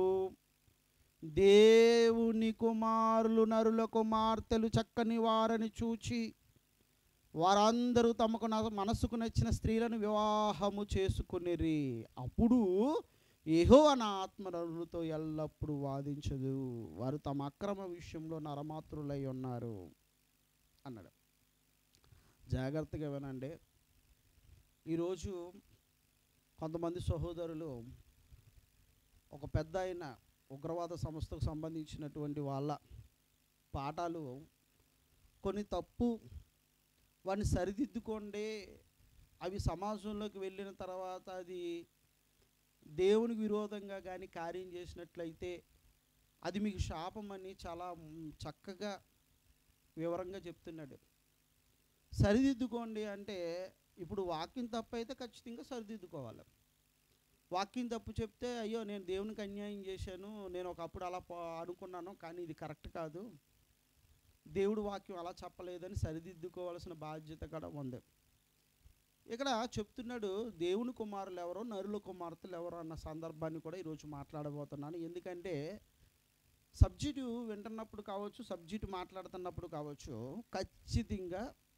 దేవుని కుమారులు నరుల కుమార్తెలు చక్కని వారని చూచి వారందరూ తమకు న- మనసుకు నచ్చిన స్త్రీలను వివాహము చేసుకునిరి అప్పుడు ఏహో నా ఆత్మ నరులతో ఎల్లప్పుడూ వాదించదు వారు తమ అక్రమ విషయంలో నరమాత్రులై ఉన్నారు అన్నాడు జాగ్రత్తగా వినండి ఈరోజు కొంతమంది సహోదరులు ఒక పెద్ద అయిన ఉగ్రవాద సంస్థకు సంబంధించినటువంటి వాళ్ళ పాఠాలు కొన్ని తప్పు వాడిని సరిదిద్దుకోండి అవి సమాజంలోకి వెళ్ళిన తర్వాత అది దేవునికి విరోధంగా కానీ కార్యం చేసినట్లయితే అది మీకు శాపం అని చాలా మ్, చక్కగా వివరంగా చెప్తున్నాడు సరిదిద్దుకోండి అంటే ఇప్పుడు వాక్యం తప్పు అయితే ఖచ్చితంగా సరిదిద్దుకోవాలి వాక్యం తప్పు చెప్తే అయ్యో నేను దేవునికి అన్యాయం చేశాను నేను ఒకప్పుడు అలా పో- అనుకున్నాను కానీ ఇది కరెక్ట్ కాదు దేవుడు వాక్యం అలా చెప్పలేదని సరిదిద్దుకోవాల్సిన బాధ్యత కూడా ఉంది ఇక్కడ చెప్తున్నాడు దేవుని కుమారులు ఎవరో నరుల కుమార్తెలు ఎవరో అన్న సందర్భాన్ని కూడా ఈరోజు మాట్లాడబోతున్నాను ఎందుకంటే సబ్జెక్టు వింటున్నప్పుడు కావచ్చు సబ్జెక్టు మాట్లాడుతున్నప్పుడు కావచ్చు ఖచ్చితంగా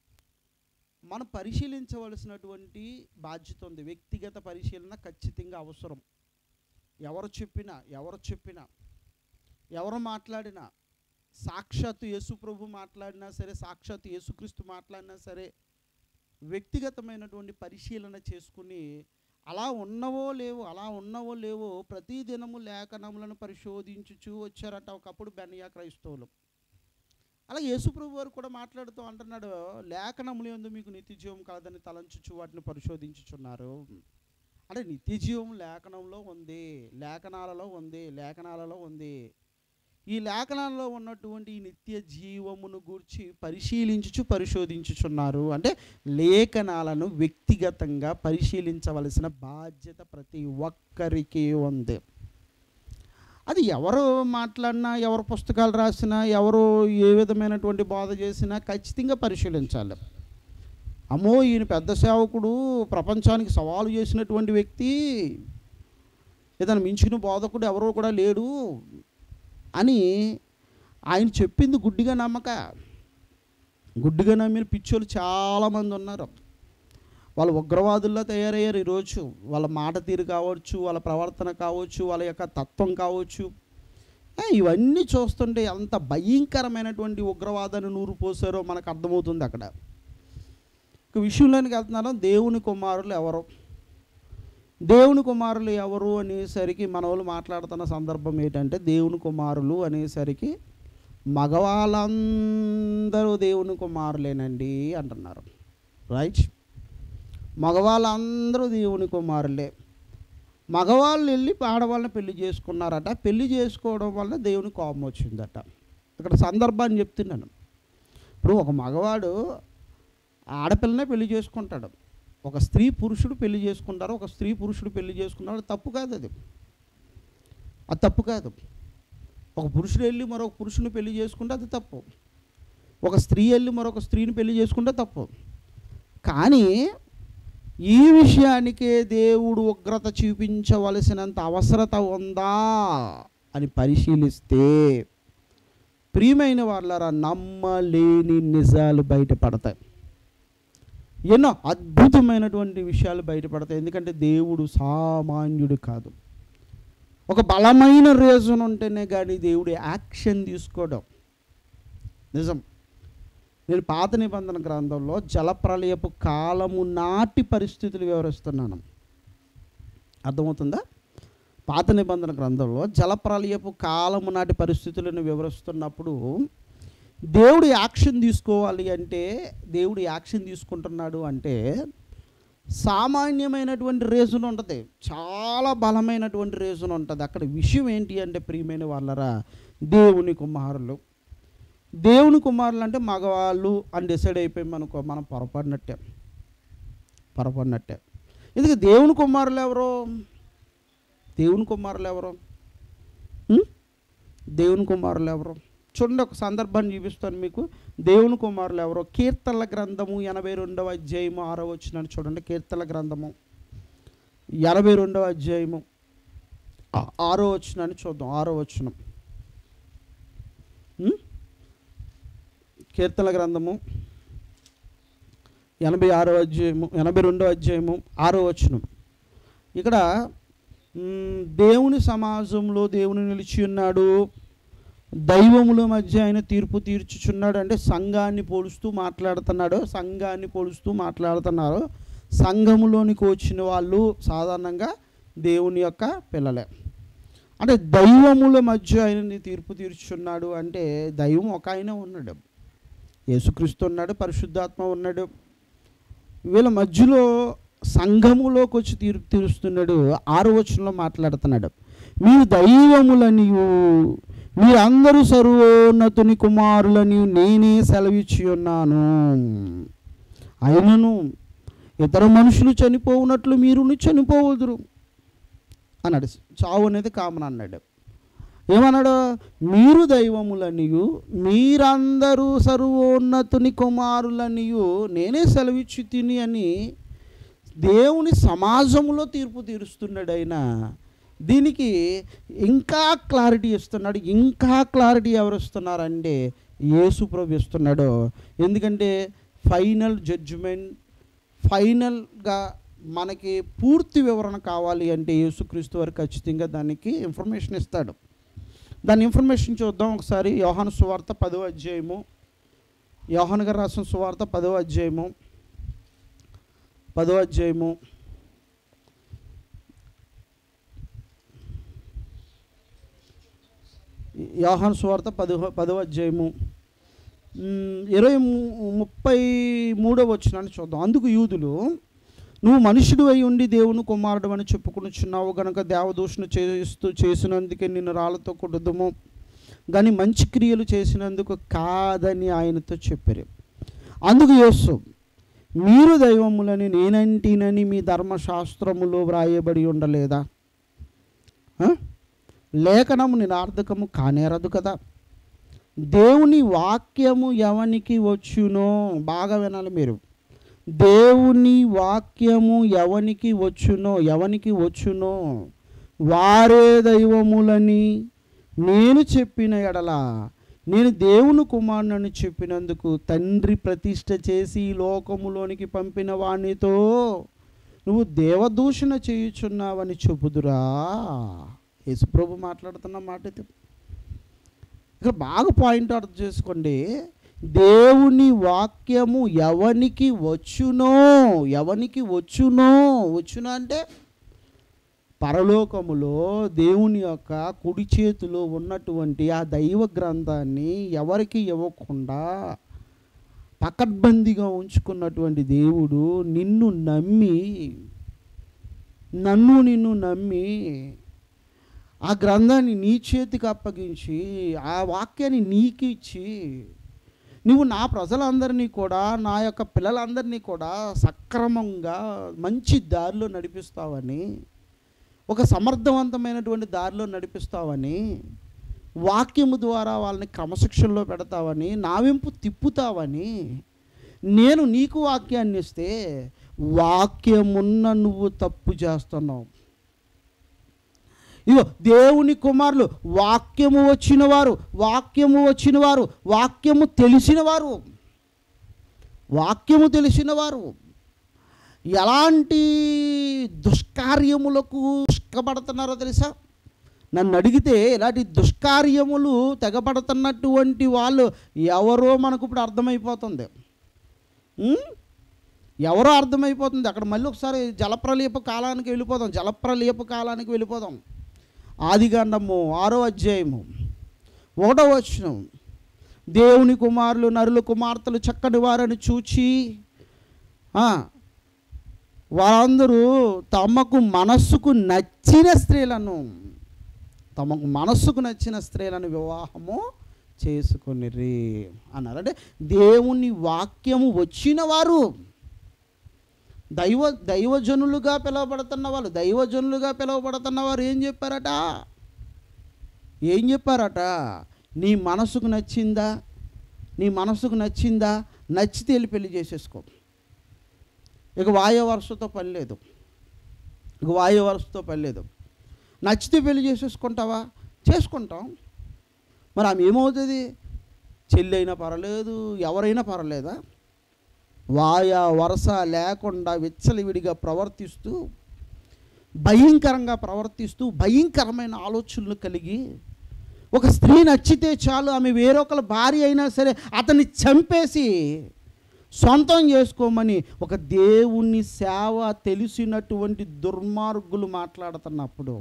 మనం పరిశీలించవలసినటువంటి బాధ్యత ఉంది వ్యక్తిగత పరిశీలన ఖచ్చితంగా అవసరం ఎవరు చెప్పినా ఎవరు చెప్పినా ఎవరు మాట్లాడినా సాక్షాత్తు యేసు ప్రభు మాట్లాడినా సరే సాక్షాత్తు యేసుక్రీస్తు మాట్లాడినా సరే వ్యక్తిగతమైనటువంటి పరిశీలన చేసుకుని అలా ఉన్నవో లేవో అలా ఉన్నవో లేవో ప్రతి దినము లేఖనములను పరిశోధించుచూ వచ్చారట ఒకప్పుడు బెనయా క్రైస్తవులు అలా యేసుప్రభు వారు కూడా మాట్లాడుతూ అంటున్నాడు లేఖనములు ఎందు మీకు నిత్య జీవం కాదని తలంచుచు వాటిని పరిశోధించుచున్నారు అంటే నిత్య జీవం లేఖనంలో ఉంది లేఖనాలలో ఉంది లేఖనాలలో ఉంది ఈ లేఖనాల్లో ఉన్నటువంటి ఈ నిత్య జీవమును గూర్చి పరిశీలించుచు పరిశోధించుచున్నారు అంటే లేఖనాలను వ్యక్తిగతంగా పరిశీలించవలసిన బాధ్యత ప్రతి ఒక్కరికి ఉంది అది ఎవరు మాట్లాడినా ఎవరు పుస్తకాలు రాసినా ఎవరు ఏ విధమైనటువంటి బోధ చేసినా ఖచ్చితంగా పరిశీలించాలి అమ్మో ఈయన పెద్ద సేవకుడు ప్రపంచానికి సవాలు చేసినటువంటి వ్యక్తి ఏదైనా మించిన బోధకుడు ఎవరో కూడా లేడు అని ఆయన చెప్పింది గుడ్డిగా నమ్మక గుడ్డిగా నమ్మిన పిచ్చోళ్ళు చాలామంది ఉన్నారు వాళ్ళు ఉగ్రవాదుల్లో తయారయ్యారు ఈరోజు వాళ్ళ మాట తీరు కావచ్చు వాళ్ళ ప్రవర్తన కావచ్చు వాళ్ళ యొక్క తత్వం కావచ్చు ఏ, ఇవన్నీ చూస్తుంటే ఎంత భయంకరమైనటువంటి ఉగ్రవాదాన్ని నూరు పోసారో మనకు అర్థమవుతుంది అక్కడ ఇక విషయంలోనికి వెళ్తున్నాను దేవుని కుమారులు ఎవరు దేవుని కుమారులు ఎవరు అనేసరికి మన వాళ్ళు మాట్లాడుతున్న సందర్భం ఏంటంటే దేవుని కుమారులు అనేసరికి మగవాళ్ళందరూ దేవుని కుమారులేనండి అంటున్నారు రైట్ మగవాళ్ళందరూ దేవుని కుమారులే మగవాళ్ళు వెళ్ళి ఆడవాళ్ళని పెళ్లి చేసుకున్నారట పెళ్లి చేసుకోవడం వల్ల దేవుని కోపం వచ్చిందట ఇక్కడ సందర్భాన్ని చెప్తున్నాను ఇప్పుడు ఒక మగవాడు ఆడపిల్లనే పెళ్లి చేసుకుంటాడు ఒక స్త్రీ పురుషుడు పెళ్లి చేసుకుంటారు ఒక స్త్రీ పురుషుడు పెళ్లి చేసుకున్నాడు తప్పు కాదు అది అది తప్పు కాదు ఒక పురుషుడు వెళ్ళి మరొక పురుషుని పెళ్లి చేసుకుంటే అది తప్పు ఒక స్త్రీ వెళ్ళి మరొక స్త్రీని పెళ్లి చేసుకుంటే తప్పు కానీ ఈ విషయానికే దేవుడు ఉగ్రత చూపించవలసినంత అవసరత ఉందా అని పరిశీలిస్తే ప్రియమైన వాళ్ళరా నమ్మలేని నిజాలు బయటపడతాయి ఎన్నో అద్భుతమైనటువంటి విషయాలు బయటపడతాయి ఎందుకంటే దేవుడు సామాన్యుడు కాదు ఒక బలమైన రీజన్ ఉంటేనే కానీ దేవుడు యాక్షన్ తీసుకోవడం నిజం నేను పాత నిబంధన గ్రంథంలో జలప్రలయపు కాలము నాటి పరిస్థితులు వివరిస్తున్నాను అర్థమవుతుందా పాత నిబంధన గ్రంథంలో జలప్రలయపు కాలము నాటి పరిస్థితులను వివరిస్తున్నప్పుడు దేవుడు యాక్షన్ తీసుకోవాలి అంటే దేవుడు యాక్షన్ తీసుకుంటున్నాడు అంటే సామాన్యమైనటువంటి రీజన్ ఉంటుంది చాలా బలమైనటువంటి రీజన్ ఉంటుంది అక్కడ విషయం ఏంటి అంటే ప్రియమైన వాళ్ళరా దేవుని కుమారులు దేవుని కుమారులు అంటే మగవాళ్ళు అని డిసైడ్ అయిపోయి మనకు మనం పొరపడినట్టే పొరపడినట్టే ఎందుకు దేవుని కుమారులు ఎవరు దేవుని కుమారులు ఎవరు ఉం? దేవుని కుమారులు ఎవరు చూడండి ఒక సందర్భాన్ని చూపిస్తాను మీకు దేవుని కుమారులు ఎవరో కీర్తనల గ్రంథము ఎనభై రెండవ అధ్యాయము ఆరో వచ్చినాను చూడండి కీర్తనల గ్రంథము ఎనభై రెండవ అధ్యాయము ఆ- ఆరో వచ్చినాన్ని చూద్దాం ఆరో వచ్చిన కీర్తనల గ్రంథము ఎనభై ఆరో అధ్యాయము ఎనభై రెండో అధ్యాయము ఆరో వచనం ఇక్కడ మ్, దేవుని సమాజంలో దేవుని నిలిచి ఉన్నాడు దైవముల మధ్య ఆయన తీర్పు తీర్చుచున్నాడు అంటే సంఘాన్ని పోలుస్తూ మాట్లాడుతున్నాడు సంఘాన్ని పోలుస్తూ మాట్లాడుతున్నారు సంఘములోనికి వచ్చిన వాళ్ళు సాధారణంగా దేవుని యొక్క పిల్లలే అంటే దైవముల మధ్య ఆయనని తీర్పు తీర్చుచున్నాడు అంటే దైవం ఒక ఆయన ఉన్నాడు యేసుక్రీస్తు ఉన్నాడు పరిశుద్ధాత్మ ఉన్నాడు వీళ్ళ మధ్యలో సంఘములోకి వచ్చి తీర్పు తీరుస్తున్నాడు ఆరు వచనంలో మాట్లాడుతున్నాడు మీరు దైవములనియు మీరందరూ సర్వోన్నతుని కుమారులని నేనే సెలవిచ్చి ఉన్నాను అయినను ఇతర మనుషులు చనిపోవునట్లు మీరును చనిపోవదురు అన్నాడు చావు అనేది కామన్ అన్నాడు ఏమన్నాడు మీరు దైవములనియు మీరందరూ సర్వోన్నతుని కుమారులనియు నేనే సెలవిచ్చి తిని అని దేవుని సమాజంలో తీర్పు తీరుస్తున్నాడు ఆయన దీనికి ఇంకా క్లారిటీ ఇస్తున్నాడు ఇంకా క్లారిటీ ఎవరు ఇస్తున్నారంటే యేసు ప్రభు ఇస్తున్నాడు ఎందుకంటే ఫైనల్ జడ్జిమెంట్ ఫైనల్గా మనకి పూర్తి వివరణ కావాలి అంటే యేసుక్రీస్తు వారు ఖచ్చితంగా దానికి ఇన్ఫర్మేషన్ ఇస్తాడు దాని ఇన్ఫర్మేషన్ చూద్దాం ఒకసారి యోహాను సువార్త పదో అధ్యాయము యోహాను గారు రాసిన సువార్త పదో అధ్యాయము పదో అధ్యాయము యోహాను సువార్త పదో పదో అధ్యాయము మ్, ఇరవై ము- ముప్పై మూడో వచ్చినాన్ని చూద్దాం అందుకు యూదులు నువ్వు మనుషుడు అయి ఉండి దేవుని కుమారుడు అని చెప్పుకొనుచున్నావు గనక దేవదూషణ చేస్తూ చేసినందుకే నిన్ను రాళ్ళతో కొడుదుము కానీ మంచి క్రియలు చేసినందుకు కాదని ఆయనతో చెప్పారు అందుకు యేసు మీరు దైవములని నేనంటినని మీ ధర్మశాస్త్రములో వ్రాయబడి ఉండలేదా ఆ? లేఖనము నిరార్థకము కానేరదు కదా దేవుని వాక్యము ఎవనికి వచ్చునో బాగా వినాలి మీరు దేవుని వాక్యము ఎవనికి వచ్చునో ఎవనికి వచ్చునో వారే దైవములని నేను చెప్పిన ఎడల నేను దేవుని కుమారుని చెప్పినందుకు తండ్రి ప్రతిష్ఠ చేసి ఈ లోకములోనికి పంపిన వానితో నువ్వు దేవదూషణ చేయుచున్నావని చెబుదురా యేసుప్రభు మాట్లాడుతున్న మాట ఇది ఇక్కడ బాగా పాయింట్ అర్థం చేసుకోండి దేవుని వాక్యము ఎవనికి వచ్చునో ఎవనికి వచ్చునో వచ్చునో అంటే పరలోకములో దేవుని యొక్క కుడి చేతిలో ఉన్నటువంటి ఆ దైవ గ్రంథాన్ని ఎవరికి ఇవ్వకుండా పకడ్బందీగా ఉంచుకున్నటువంటి దేవుడు నిన్ను నమ్మి నన్ను నిన్ను నమ్మి ఆ గ్రంథాన్ని నీ చేతికి అప్పగించి ఆ వాక్యాన్ని నీకు ఇచ్చి నువ్వు నా ప్రజలందరినీ కూడా నా యొక్క పిల్లలందరినీ కూడా సక్రమంగా మంచి దారిలో నడిపిస్తావని ఒక సమర్థవంతమైనటువంటి దారిలో నడిపిస్తావని వాక్యము ద్వారా వాళ్ళని క్రమశిక్షణలో పెడతావని నా వెంపు తిప్పుతావని నేను నీకు వాక్యాన్ని ఇస్తే వాక్యమున్న నువ్వు తప్పు చేస్తున్నావు ఇగో దేవుని కుమారులు వాక్యము వచ్చిన వారు వాక్యము వచ్చిన వారు వాక్యము తెలిసిన వారు వాక్యము తెలిసిన వారు ఎలాంటి దుష్కార్యములకు దుష్కపడుతున్నారో తెలుసా నన్ను అడిగితే ఇలాంటి దుష్కార్యములు తెగబడుతున్నటువంటి వాళ్ళు ఎవరో మనకు ఇప్పుడు అర్థమైపోతుంది ఉం? ఎవరో అర్థమైపోతుంది అక్కడ మళ్ళీ ఒకసారి జలప్రలీప కాలానికి వెళ్ళిపోదాం జలప్రలీప కాలానికి వెళ్ళిపోదాం ఆదికాండము ఆరో అధ్యాయము ఒకటో వచనం దేవుని కుమారులు నరుల కుమార్తెలు చక్కని వారని చూచి ఆ, వారందరూ తమకు మనస్సుకు నచ్చిన స్త్రీలను తమకు మనస్సుకు నచ్చిన స్త్రీలను వివాహము చేసుకునిరి అన్నారు అంటే దేవుని వాక్యము వచ్చిన వారు దైవ దైవజనులుగా పిలువబడుతున్న వాళ్ళు దైవజనులుగా పిలువబడుతున్న వారు ఏం చెప్పారట ఏం చెప్పారట నీ మనసుకు నచ్చిందా నీ మనసుకు నచ్చిందా నచ్చితే వెళ్ళి పెళ్లి చేసేసుకో ఇక వాయు వరుసతో పని లేదు ఇక వాయు వరుసతో పని లేదు నచ్చితే పెళ్లి చేసేసుకుంటావా చేసుకుంటాం మరి ఆమె ఏమవుతుంది చెల్లి అయినా పర్వాలేదు ఎవరైనా పర్వాలేదా వాయ వరస లేకుండా విచ్చలవిడిగా ప్రవర్తిస్తూ భయంకరంగా ప్రవర్తిస్తూ భయంకరమైన ఆలోచనలు కలిగి ఒక స్త్రీ నచ్చితే చాలు ఆమె వేరొకరి భార్య అయినా సరే అతన్ని చంపేసి సొంతం చేసుకోమని ఒక దేవుని సేవ తెలిసినటువంటి దుర్మార్గులు మాట్లాడుతున్నప్పుడు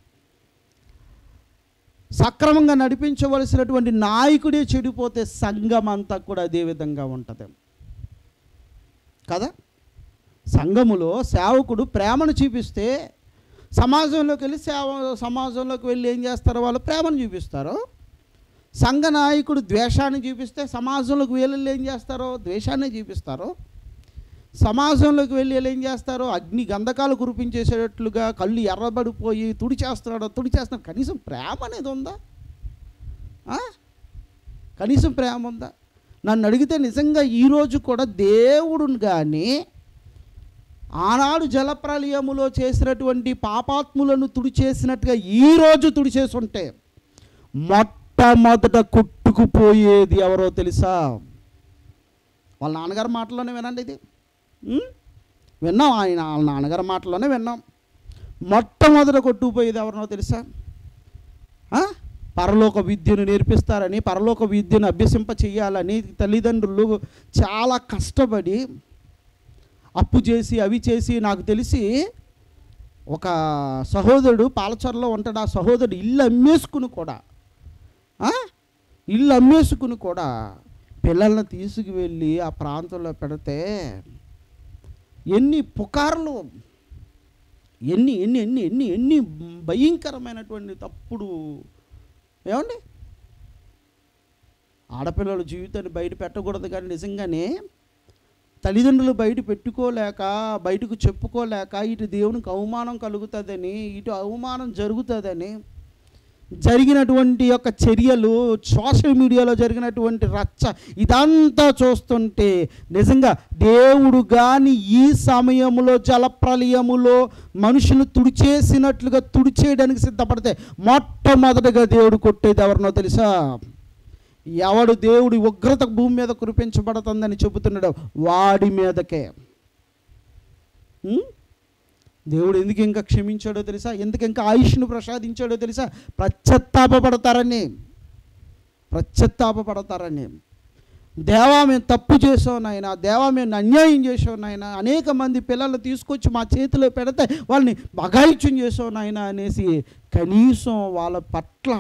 సక్రమంగా నడిపించవలసినటువంటి నాయకుడే చెడిపోతే సంఘం అంతా కూడా అదే విధంగా ఉంటుంది కదా సంఘములో సేవకుడు ప్రేమను చూపిస్తే సమాజంలోకి వెళ్ళి సేవ సమాజంలోకి వెళ్ళి ఏం చేస్తారో వాళ్ళు ప్రేమను చూపిస్తారు సంఘ నాయకుడు ద్వేషాన్ని చూపిస్తే సమాజంలోకి వెళ్ళి ఏం చేస్తారో ద్వేషాన్ని చూపిస్తారు సమాజంలోకి వెళ్ళి వీళ్ళు ఏం చేస్తారో అగ్ని గంధకాలు కురిపించేసేటట్లుగా కళ్ళు ఎర్రబడిపోయి తుడి చేస్తున్నాడు తుడి చేస్తున్నాడు కనీసం ప్రేమ అనేది ఉందా ఆ? కనీసం ప్రేమ ఉందా నన్ను అడిగితే నిజంగా ఈరోజు కూడా దేవుడుని కానీ ఆనాడు జలప్రలయములో చేసినటువంటి పాపాత్ములను తుడిచేసినట్టుగా ఈరోజు తుడిచేసి ఉంటే మొట్టమొదట కొట్టుకుపోయేది ఎవరో తెలుసా వాళ్ళ నాన్నగారి మాటలోనే వినండి ఇది ఉం? విన్నాం ఆయన వాళ్ళ నాన్నగారి మాటలోనే విన్నాం మొట్టమొదట కొట్టుకుపోయేది ఎవరినో తెలుసా ఆ? పరలోక విద్యను నేర్పిస్తారని పరలోక విద్యను అభ్యసింప చేయాలని తల్లిదండ్రులు చాలా కష్టపడి అప్పు చేసి అవి చేసి నాకు తెలిసి ఒక సహోదరుడు పాలచర్లో ఉంటాడు ఆ సహోదరుడు ఇల్లు అమ్మేసుకుని కూడా ఆ? ఇల్లు అమ్మేసుకుని కూడా పిల్లల్ని తీసుకువెళ్ళి ఆ ప్రాంతంలో పెడితే ఎన్ని పుకార్లు ఎన్ని ఎన్ని ఎన్ని ఎన్ని ఎన్ని భయంకరమైనటువంటి తప్పుడు ఏమండి ఆడపిల్లల జీవితాన్ని బయట పెట్టకూడదు కానీ నిజంగానే తల్లిదండ్రులు బయట పెట్టుకోలేక బయటకు చెప్పుకోలేక ఇటు దేవునికి అవమానం కలుగుతుందని ఇటు అవమానం జరుగుతుందని జరిగినటువంటి యొక్క చర్యలు సోషల్ మీడియాలో జరిగినటువంటి రచ్చ ఇదంతా చూస్తుంటే నిజంగా దేవుడు కానీ ఈ సమయంలో జలప్రలయములో మనుషులు తుడిచేసినట్లుగా తుడిచేయడానికి సిద్ధపడితే మొట్టమొదటిగా దేవుడు కొట్టేది ఎవరినో తెలుసా ఎవడు దేవుడి ఉగ్రత భూమి మీద కురిపించబడుతుందని చెబుతున్నాడు వాడి మీదకే ఉం? దేవుడు ఎందుకు ఇంకా క్షమించాడో తెలుసా ఎందుకు ఇంకా ఆయుష్ను ప్రసాదించాడో తెలుసా ప్రత్యత్తాపడతారని ప్రత్యత్తాపడతారని దేవా మేము తప్పు చేసాం నాయన దేవా మేము అన్యాయం చేసాం నాయన అనేక మంది పిల్లలు తీసుకొచ్చి మా చేతిలో పెడితే వాళ్ళని అఘాయిత్యం చేసాం నాయన అనేసి కనీసం వాళ్ళ పట్ల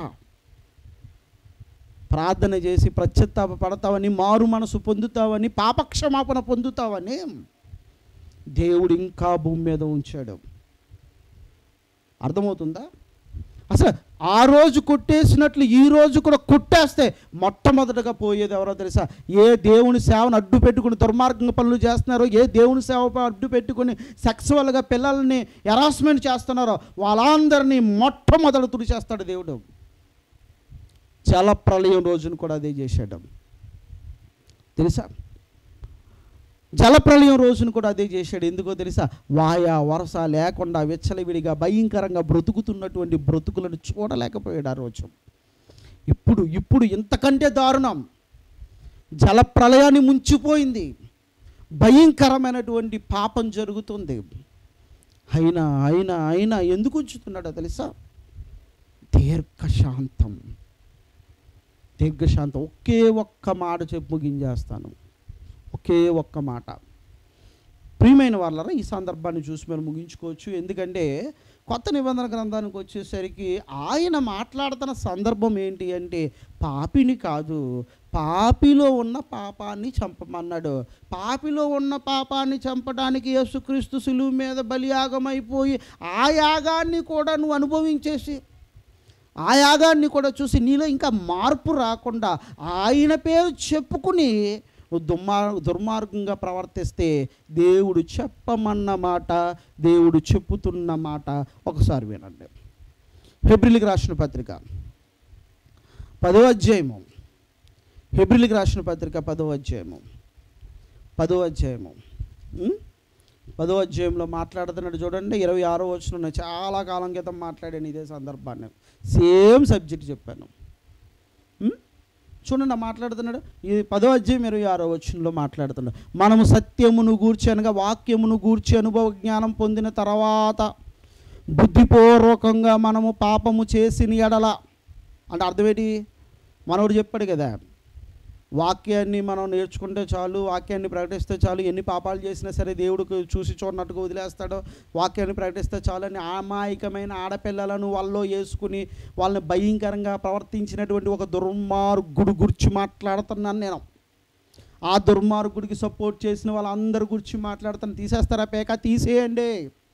ప్రార్థన చేసి ప్రత్యత్తాప పడతావని మారు మనసు పొందుతావని పాపక్షమాపణ పొందుతావని దేవుడు ఇంకా భూమి మీద ఉంచాడు అర్థమవుతుందా అసలు ఆ రోజు కొట్టేసినట్లు ఈ రోజు కూడా కొట్టేస్తే మొట్టమొదటగా పోయేది ఎవరో తెలుసా ఏ దేవుని సేవను అడ్డు పెట్టుకుని దుర్మార్గంగా పనులు చేస్తున్నారో ఏ దేవుని సేవ అడ్డు పెట్టుకుని సెక్సువల్గా పిల్లల్ని హెరాస్మెంట్ చేస్తున్నారో వాళ్ళందరినీ మొట్టమొదట తుడి చేస్తాడు దేవుడు చాలా ప్రళయం రోజును కూడా అదే చేశాడు తెలుసా జలప్రళయం రోజును కూడా అదే చేశాడు ఎందుకో తెలుసా వాయా వరస లేకుండా విచ్చలవిడిగా భయంకరంగా బ్రతుకుతున్నటువంటి బ్రతుకులను చూడలేకపోయాడు ఆ రోజు ఇప్పుడు ఇప్పుడు ఇంతకంటే దారుణం జలప్రళయాన్ని ముంచిపోయింది భయంకరమైనటువంటి పాపం జరుగుతుంది అయినా అయినా అయినా ఎందుకు ఉంచుతున్నాడో తెలుసా దీర్ఘశాంతం దీర్ఘశాంతం ఒకే ఒక్క మాట చెప్పి ముగించేస్తాను ఒకే ఒక్క మాట ప్రియమైన వాళ్ళరా ఈ సందర్భాన్ని చూసి మనం ముగించుకోవచ్చు ఎందుకంటే కొత్త నిబంధన గ్రంథానికి వచ్చేసరికి ఆయన మాట్లాడుతున్న సందర్భం ఏంటి అంటే పాపిని కాదు పాపిలో ఉన్న పాపాన్ని చంపమన్నాడు పాపిలో ఉన్న పాపాన్ని చంపడానికి యేసుక్రీస్తు సులువు మీద బలియాగమైపోయి ఆ యాగాన్ని కూడా నువ్వు అనుభవించేసి ఆ యాగాన్ని కూడా చూసి నీలో ఇంకా మార్పు రాకుండా ఆయన పేరు చెప్పుకుని నువ్వు దుర్మార్ దుర్మార్గంగా ప్రవర్తిస్తే దేవుడు చెప్పమన్న మాట దేవుడు చెప్పుతున్న మాట ఒకసారి వినండి ఫిబ్రిల్కి రాసిన పత్రిక పదో అధ్యాయము ఫిబ్రిల్కి రాసిన పత్రిక పదో అధ్యాయము పదో అధ్యాయము ఉం? పదో అధ్యాయంలో మాట్లాడుతున్నాడు చూడండి ఇరవై ఆరో వచ్చిన చాలా కాలం క్రితం మాట్లాడాను ఇదే సందర్భాన్ని సేమ్ సబ్జెక్ట్ చెప్పాను ఉం? చూడండి ఆ మాట్లాడుతున్నాడు ఇది పదో అధ్యాయం ఇరవై ఆరో వచనంలో మాట్లాడుతున్నాడు మనము సత్యమును గూర్చి అనగా వాక్యమును గూర్చి అనుభవ జ్ఞానం పొందిన తర్వాత బుద్ధిపూర్వకంగా మనము పాపము చేసిన ఎడల అంటే అర్థమేంటి మనోడు చెప్పాడు కదా వాక్యాన్ని మనం నేర్చుకుంటే చాలు వాక్యాన్ని ప్రకటిస్తే చాలు ఎన్ని పాపాలు చేసినా సరే దేవుడికి చూసి చూడనట్టుగా వదిలేస్తాడో వాక్యాన్ని ప్రకటిస్తే చాలు అని అమాయకమైన ఆడపిల్లలను వాళ్ళలో వేసుకుని వాళ్ళని భయంకరంగా ప్రవర్తించినటువంటి ఒక దుర్మార్గుడు గురించి మాట్లాడుతున్నాను నేను ఆ దుర్మార్గుడికి సపోర్ట్ చేసిన వాళ్ళందరి గురించి మాట్లాడుతాను తీసేస్తారా పేక తీసేయండి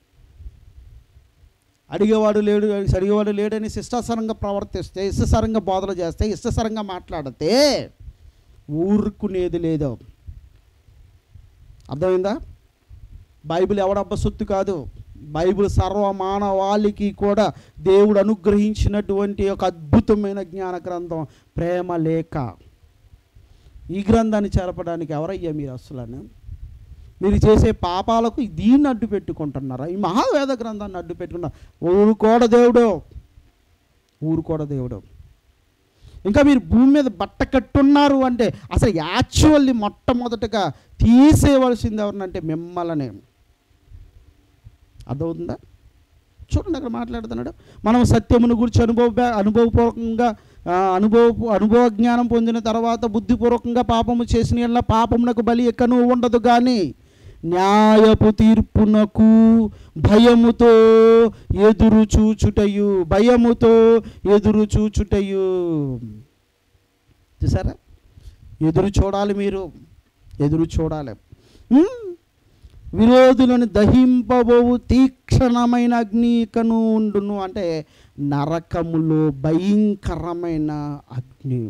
అడిగేవాడు లేడు అడిగేవాడు లేడని శిష్టాసరంగా ప్రవర్తిస్తే ఇష్టసరంగా బోధలు చేస్తే ఇష్టసరంగా మాట్లాడితే ఊరుకునేది లేదు అర్థమైందా బైబిల్ ఎవడబ్బ సొత్తు కాదు బైబిల్ సర్వ మానవాళికి కూడా దేవుడు అనుగ్రహించినటువంటి ఒక అద్భుతమైన జ్ఞాన గ్రంథం ప్రేమ లేఖ ఈ గ్రంథాన్ని చేరపడానికి ఎవరయ్యా మీరు అసలు మీరు చేసే పాపాలకు దీన్ని అడ్డు పెట్టుకుంటున్నారా ఈ మహావేద గ్రంథాన్ని అడ్డు పెట్టుకున్నారు ఊరుకోడ దేవుడు ఊరుకోడ దేవుడు ఇంకా మీరు భూమి మీద బట్ట కట్టున్నారు అంటే అసలు యాక్చువల్లీ మొట్టమొదటగా తీసేయవలసింది ఎవరినంటే మిమ్మల్ని అర్థమవుతుందా చూడండి అక్కడ మాట్లాడుతున్నాడు మనం సత్యమును గురించి అనుభవ అనుభవపూర్వకంగా ఆ, అనుభవ అనుభవ జ్ఞానం పొందిన తర్వాత బుద్ధిపూర్వకంగా పాపము చేసిన యెడల పాపమునకు బలి ఎక్కను ఉండదు కానీ న్యాయపు తీర్పునకు భయముతో ఎదురు చూచుటయు భయముతో ఎదురు చూచుటయు చూసారా ఎదురు చూడాలి మీరు ఎదురు చూడాలి ఉమ్. విరోధులను దహింపబోవు తీక్షణమైన అగ్ని ఇకను ఉండును అంటే నరకములో భయంకరమైన అగ్ని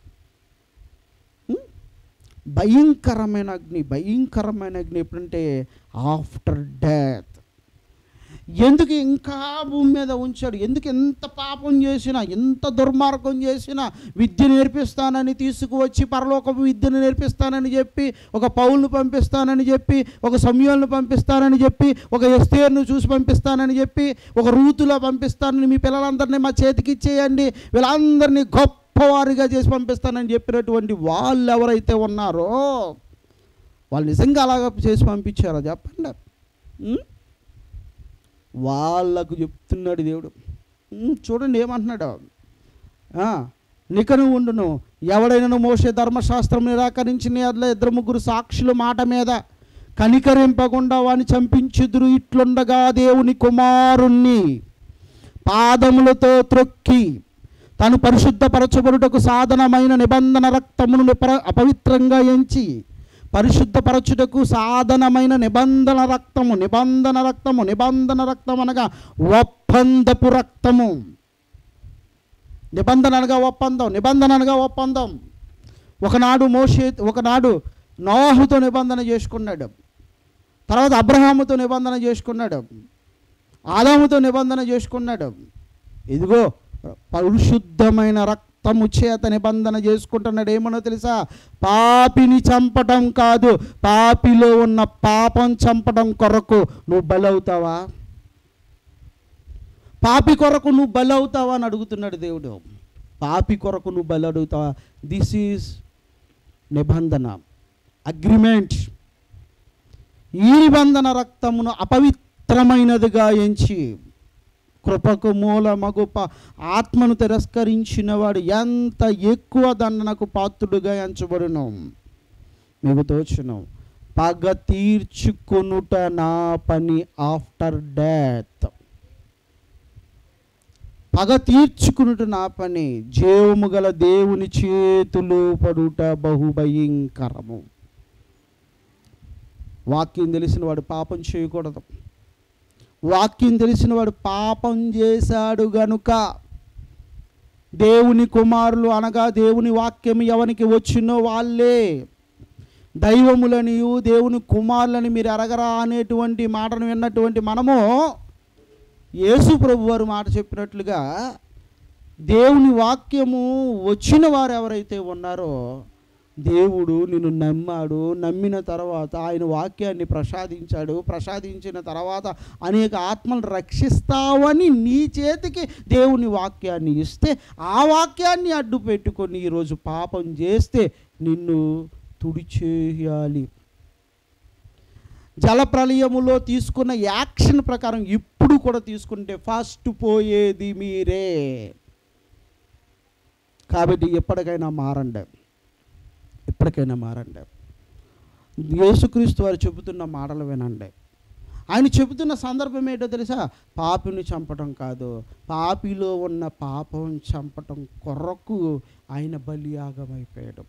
ఉమ్? భయంకరమైన అగ్ని భయంకరమైన అగ్ని ఎప్పుడంటే ఆఫ్టర్ డెత్ ఎందుకు ఇంకా భూమి మీద ఉంచాడు ఎందుకు ఎంత పాపం చేసినా ఎంత దుర్మార్గం చేసినా విద్య నేర్పిస్తానని తీసుకువచ్చి పరలోకపు విద్యను నేర్పిస్తానని చెప్పి ఒక పౌల్ను పంపిస్తానని చెప్పి ఒక సమయాలను పంపిస్తానని చెప్పి ఒక ఎస్తేర్ను చూసి పంపిస్తానని చెప్పి ఒక రూతులో పంపిస్తానని మీ పిల్లలందరినీ మా చేతికి ఇచ్చేయండి వీళ్ళందరినీ గొప్పవారిగా చేసి పంపిస్తానని చెప్పినటువంటి వాళ్ళు ఎవరైతే ఉన్నారో వాళ్ళు నిజంగా అలాగా చేసి పంపించారో చెప్పండి ఉం? వాళ్ళకు చెప్తున్నాడు దేవుడు ఉమ్, చూడండి ఏమంటున్నాడు ఆ, నికను ఉండును ఎవడైనా మోసే ధర్మశాస్త్రం నిరాకరించిన యెడల ఇద్దరు ముగ్గురు సాక్షుల మాట మీద కనికరింపకుండా వాని చంపించుదురు ఇట్లుండగా దేవుని కుమారుణ్ణి పాదములతో త్రొక్కి తను పరిశుద్ధపరచబడుటకు సాధనమైన నిబంధన రక్తమును నిపర- అపవిత్రంగా ఎంచి పరిశుద్ధపరచుటకు సాధనమైన నిబంధన రక్తము నిబంధన రక్తము నిబంధన రక్తం అనగా ఒప్పందపు రక్తము నిబంధన అనగా ఒప్పందం నిబంధన అనగా ఒప్పందం ఒకనాడు మోషే ఒకనాడు నోహుతో నిబంధన చేసుకున్నాడు తర్వాత అబ్రహాముతో నిబంధన చేసుకున్నాడు ఆదాముతో నిబంధన చేసుకున్నాడు ఇదిగో పరిశుద్ధమైన రక్తము చేత నిబంధన చేసుకుంటున్నాడు ఏమనో తెలుసా పాపిని చంపటం కాదు పాపిలో ఉన్న పాపం చంపటం కొరకు నువ్వు బలవుతావా పాపి కొరకు నువ్వు బలవుతావా అని అడుగుతున్నాడు దేవుడు పాపి కొరకు నువ్వు బలి అడుగుతావా దిస్ ఈజ్ నిబంధన అగ్రిమెంట్ ఈ నిబంధన రక్తమును అపవిత్రమైనదిగా ఎంచి కృపకు మూలమగు ప ఆత్మను తిరస్కరించిన వాడు ఎంత ఎక్కువ దండనకు పాత్రుడుగా ఎంచబడును మీకు తోచును పగ తీర్చుకొనుట నా పని ఆఫ్టర్ డెత్ పగ తీర్చుకునుట నా పని జీవము గల దేవుని చేతులు పడుట బహుభయంకరము వాక్యం తెలిసిన వాడు పాపం చేయకూడదు వాక్యం తెలిసిన వాడు పాపం చేశాడు గనుక దేవుని కుమారులు అనగా దేవుని వాక్యం ఎవరికి వచ్చినో వాళ్ళే దైవములనియు దేవుని కుమారులని మీరు ఎరగరా అనేటువంటి మాటను విన్నటువంటి మనము యేసు ప్రభు వారు మాట చెప్పినట్లుగా దేవుని వాక్యము వచ్చిన వారు ఎవరైతే ఉన్నారో దేవుడు నిన్ను నమ్మాడు నమ్మిన తర్వాత ఆయన వాక్యాన్ని ప్రసాదించాడు ప్రసాదించిన తర్వాత అనేక ఆత్మలు రక్షిస్తావని నీ చేతికి దేవుని వాక్యాన్ని ఇస్తే ఆ వాక్యాన్ని అడ్డు పెట్టుకొని ఈరోజు పాపం చేస్తే నిన్ను తుడిచేయాలి జలప్రలయములో తీసుకున్న యాక్షన్ ప్రకారం ఇప్పుడు కూడా తీసుకుంటే ఫస్ట్ పోయేది మీరే కాబట్టి ఎప్పటికైనా మారండి ఎప్పటికైనా మారండి యేసుక్రీస్తు వారు చెబుతున్న మాటలు వినండి ఆయన చెబుతున్న సందర్భం ఏంటో తెలుసా పాపిని చంపటం కాదు పాపిలో ఉన్న పాపం చంపటం కొరకు ఆయన బలియాగమైపోయాడు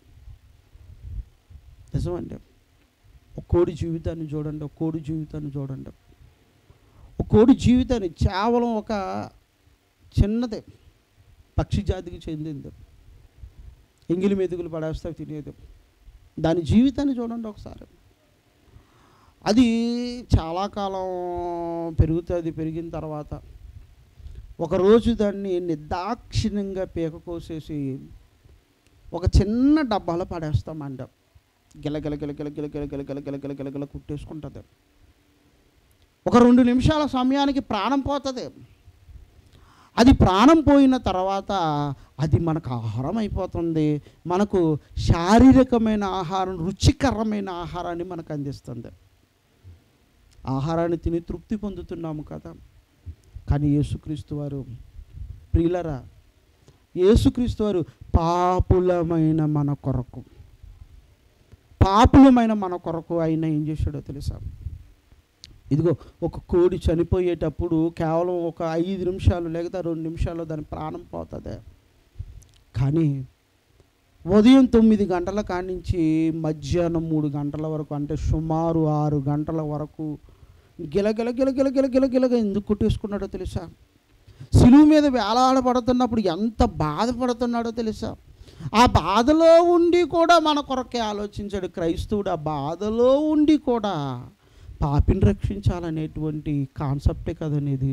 నిజమండి ఒక కోడి జీవితాన్ని చూడండి ఒక కోడి జీవితాన్ని చూడండి ఒక కోడి జీవితాన్ని కేవలం ఒక చిన్నదే పక్షి జాతికి చెందింది ఎంగిలి మెతుకులు పడేస్తా తినేది దాని జీవితాన్ని చూడండి ఒకసారి అది చాలా కాలం పెరుగుతుంది పెరిగిన తర్వాత ఒకరోజు దాన్ని నిర్దాక్షిణ్యంగా పీక కోసేసి ఒక చిన్న డబ్బాలో పడేస్తామంట గిల గిల గిల గిల గిల గిల గిల గిల గిల గిల గిల గిల కుట్టేసుకుంటుంది ఒక రెండు నిమిషాల సమయానికి ప్రాణం పోతుంది అది ప్రాణం పోయిన తర్వాత అది మనకు ఆహారం అయిపోతుంది మనకు శారీరకమైన ఆహారం రుచికరమైన ఆహారాన్ని మనకు అందిస్తుంది ఆహారాన్ని తిని తృప్తి పొందుతున్నాము కదా కానీ యేసుక్రీస్తు వారు ప్రియులరా యేసుక్రీస్తు వారు పాపులమైన మన కొరకు పాపులమైన మన కొరకు ఆయన ఏం చేశాడో తెలుసా ఇదిగో ఒక కోడి చనిపోయేటప్పుడు కేవలం ఒక ఐదు నిమిషాలు లేకపోతే రెండు నిమిషాలు దాని ప్రాణం పోతుంది కానీ ఉదయం తొమ్మిది గంటల కానించి మధ్యాహ్నం మూడు గంటల వరకు అంటే సుమారు ఆరు గంటల వరకు గిలగిల గిలగిల గిలగిల గిలగ ఎందుకు కొట్టేసుకున్నాడో తెలుసా సిలువు మీద వేలాడబడుతున్నప్పుడు ఎంత బాధపడుతున్నాడో తెలుసా ఆ బాధలో ఉండి కూడా మన కొరకే ఆలోచించాడు క్రైస్తవుడు ఆ బాధలో ఉండి కూడా పాపిని రక్షించాలనేటువంటి కాన్సెప్టే కదనేది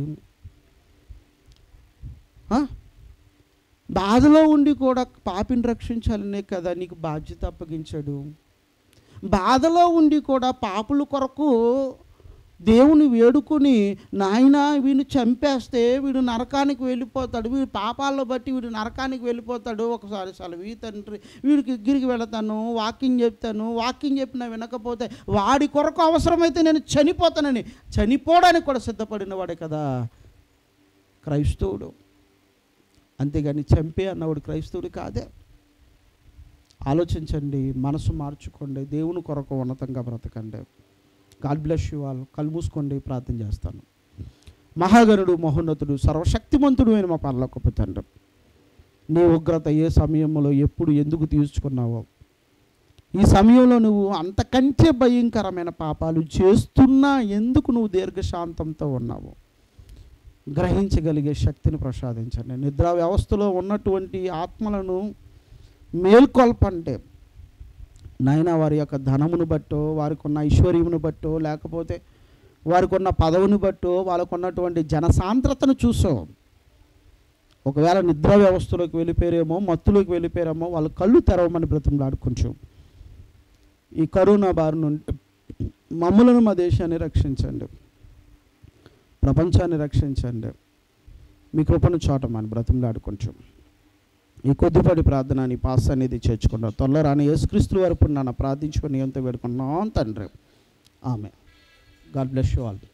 ఆ? బాధలో ఉండి కూడా పాపిని రక్షించాలనే కదా నీకు బాధ్యత అప్పగించాడు బాధలో ఉండి కూడా పాపుల కొరకు దేవుని వేడుకొని నాయన వీడిని చంపేస్తే వీడు నరకానికి వెళ్ళిపోతాడు వీడు పాపాల్లో బట్టి వీడు నరకానికి వెళ్ళిపోతాడు ఒకసారి సెలవి తండ్రి వీడికి ఎగ్గిరికి వెళతాను వాకింగ్ చెప్తాను వాకింగ్ చెప్పినా వినకపోతే వాడి కొరకు అవసరమైతే నేను చనిపోతానని చనిపోవడానికి కూడా సిద్ధపడిన వాడే కదా క్రైస్తవుడు అంతేగాని చంపే అన్నవాడు క్రైస్తవుడు కాదే ఆలోచించండి మనసు మార్చుకోండి దేవుని కొరకు ఉన్నతంగా బ్రతకండి గాడ్ బ్లెస్ యూ ఆల్ కళ్ళు మూసుకోండి ప్రార్థన చేస్తాను మహాగణుడు మహోన్నతుడు సర్వశక్తిమంతుడు అయిన మా పర్లోకపు తండ్రి నీ ఉగ్రత ఏ సమయంలో ఎప్పుడు ఎందుకు తీర్చుకున్నావో ఈ సమయంలో నువ్వు అంతకంటే భయంకరమైన పాపాలు చేస్తున్నా ఎందుకు నువ్వు దీర్ఘశాంతంతో ఉన్నావు గ్రహించగలిగే శక్తిని ప్రసాదించండి నిద్రా వ్యవస్థలో ఉన్నటువంటి ఆత్మలను మేల్కొల్పంటే నాయన వారి యొక్క ధనమును బట్టో వారికి ఉన్న ఐశ్వర్యమును బట్టో లేకపోతే వారికి ఉన్న పదవిని బట్టో వాళ్ళకు ఉన్నటువంటి జనసాంద్రతను చూసో ఒకవేళ నిద్ర వ్యవస్థలోకి వెళ్ళిపోయారేమో మత్తులోకి వెళ్ళిపోయారేమో వాళ్ళు కళ్ళు తెరవమని బ్రతంలాడుకుంటాం ఈ కరోనా బారి నుండి మమ్మలను మా దేశాన్ని రక్షించండి ప్రపంచాన్ని రక్షించండి మీ కృపను చోటమని బ్రతంలాడుకుంటాం ఈ కొద్దిపాటి ప్రార్థన నీ పాస్ అనేది చేర్చుకున్నావు త్వరలో రాని యేసుక్రీస్తు వరకు నన్ను ప్రార్థించుకొని ఎంతో వేడుకున్నాం తండ్రి ఆమె గాడ్ బ్లెస్ యూ ఆల్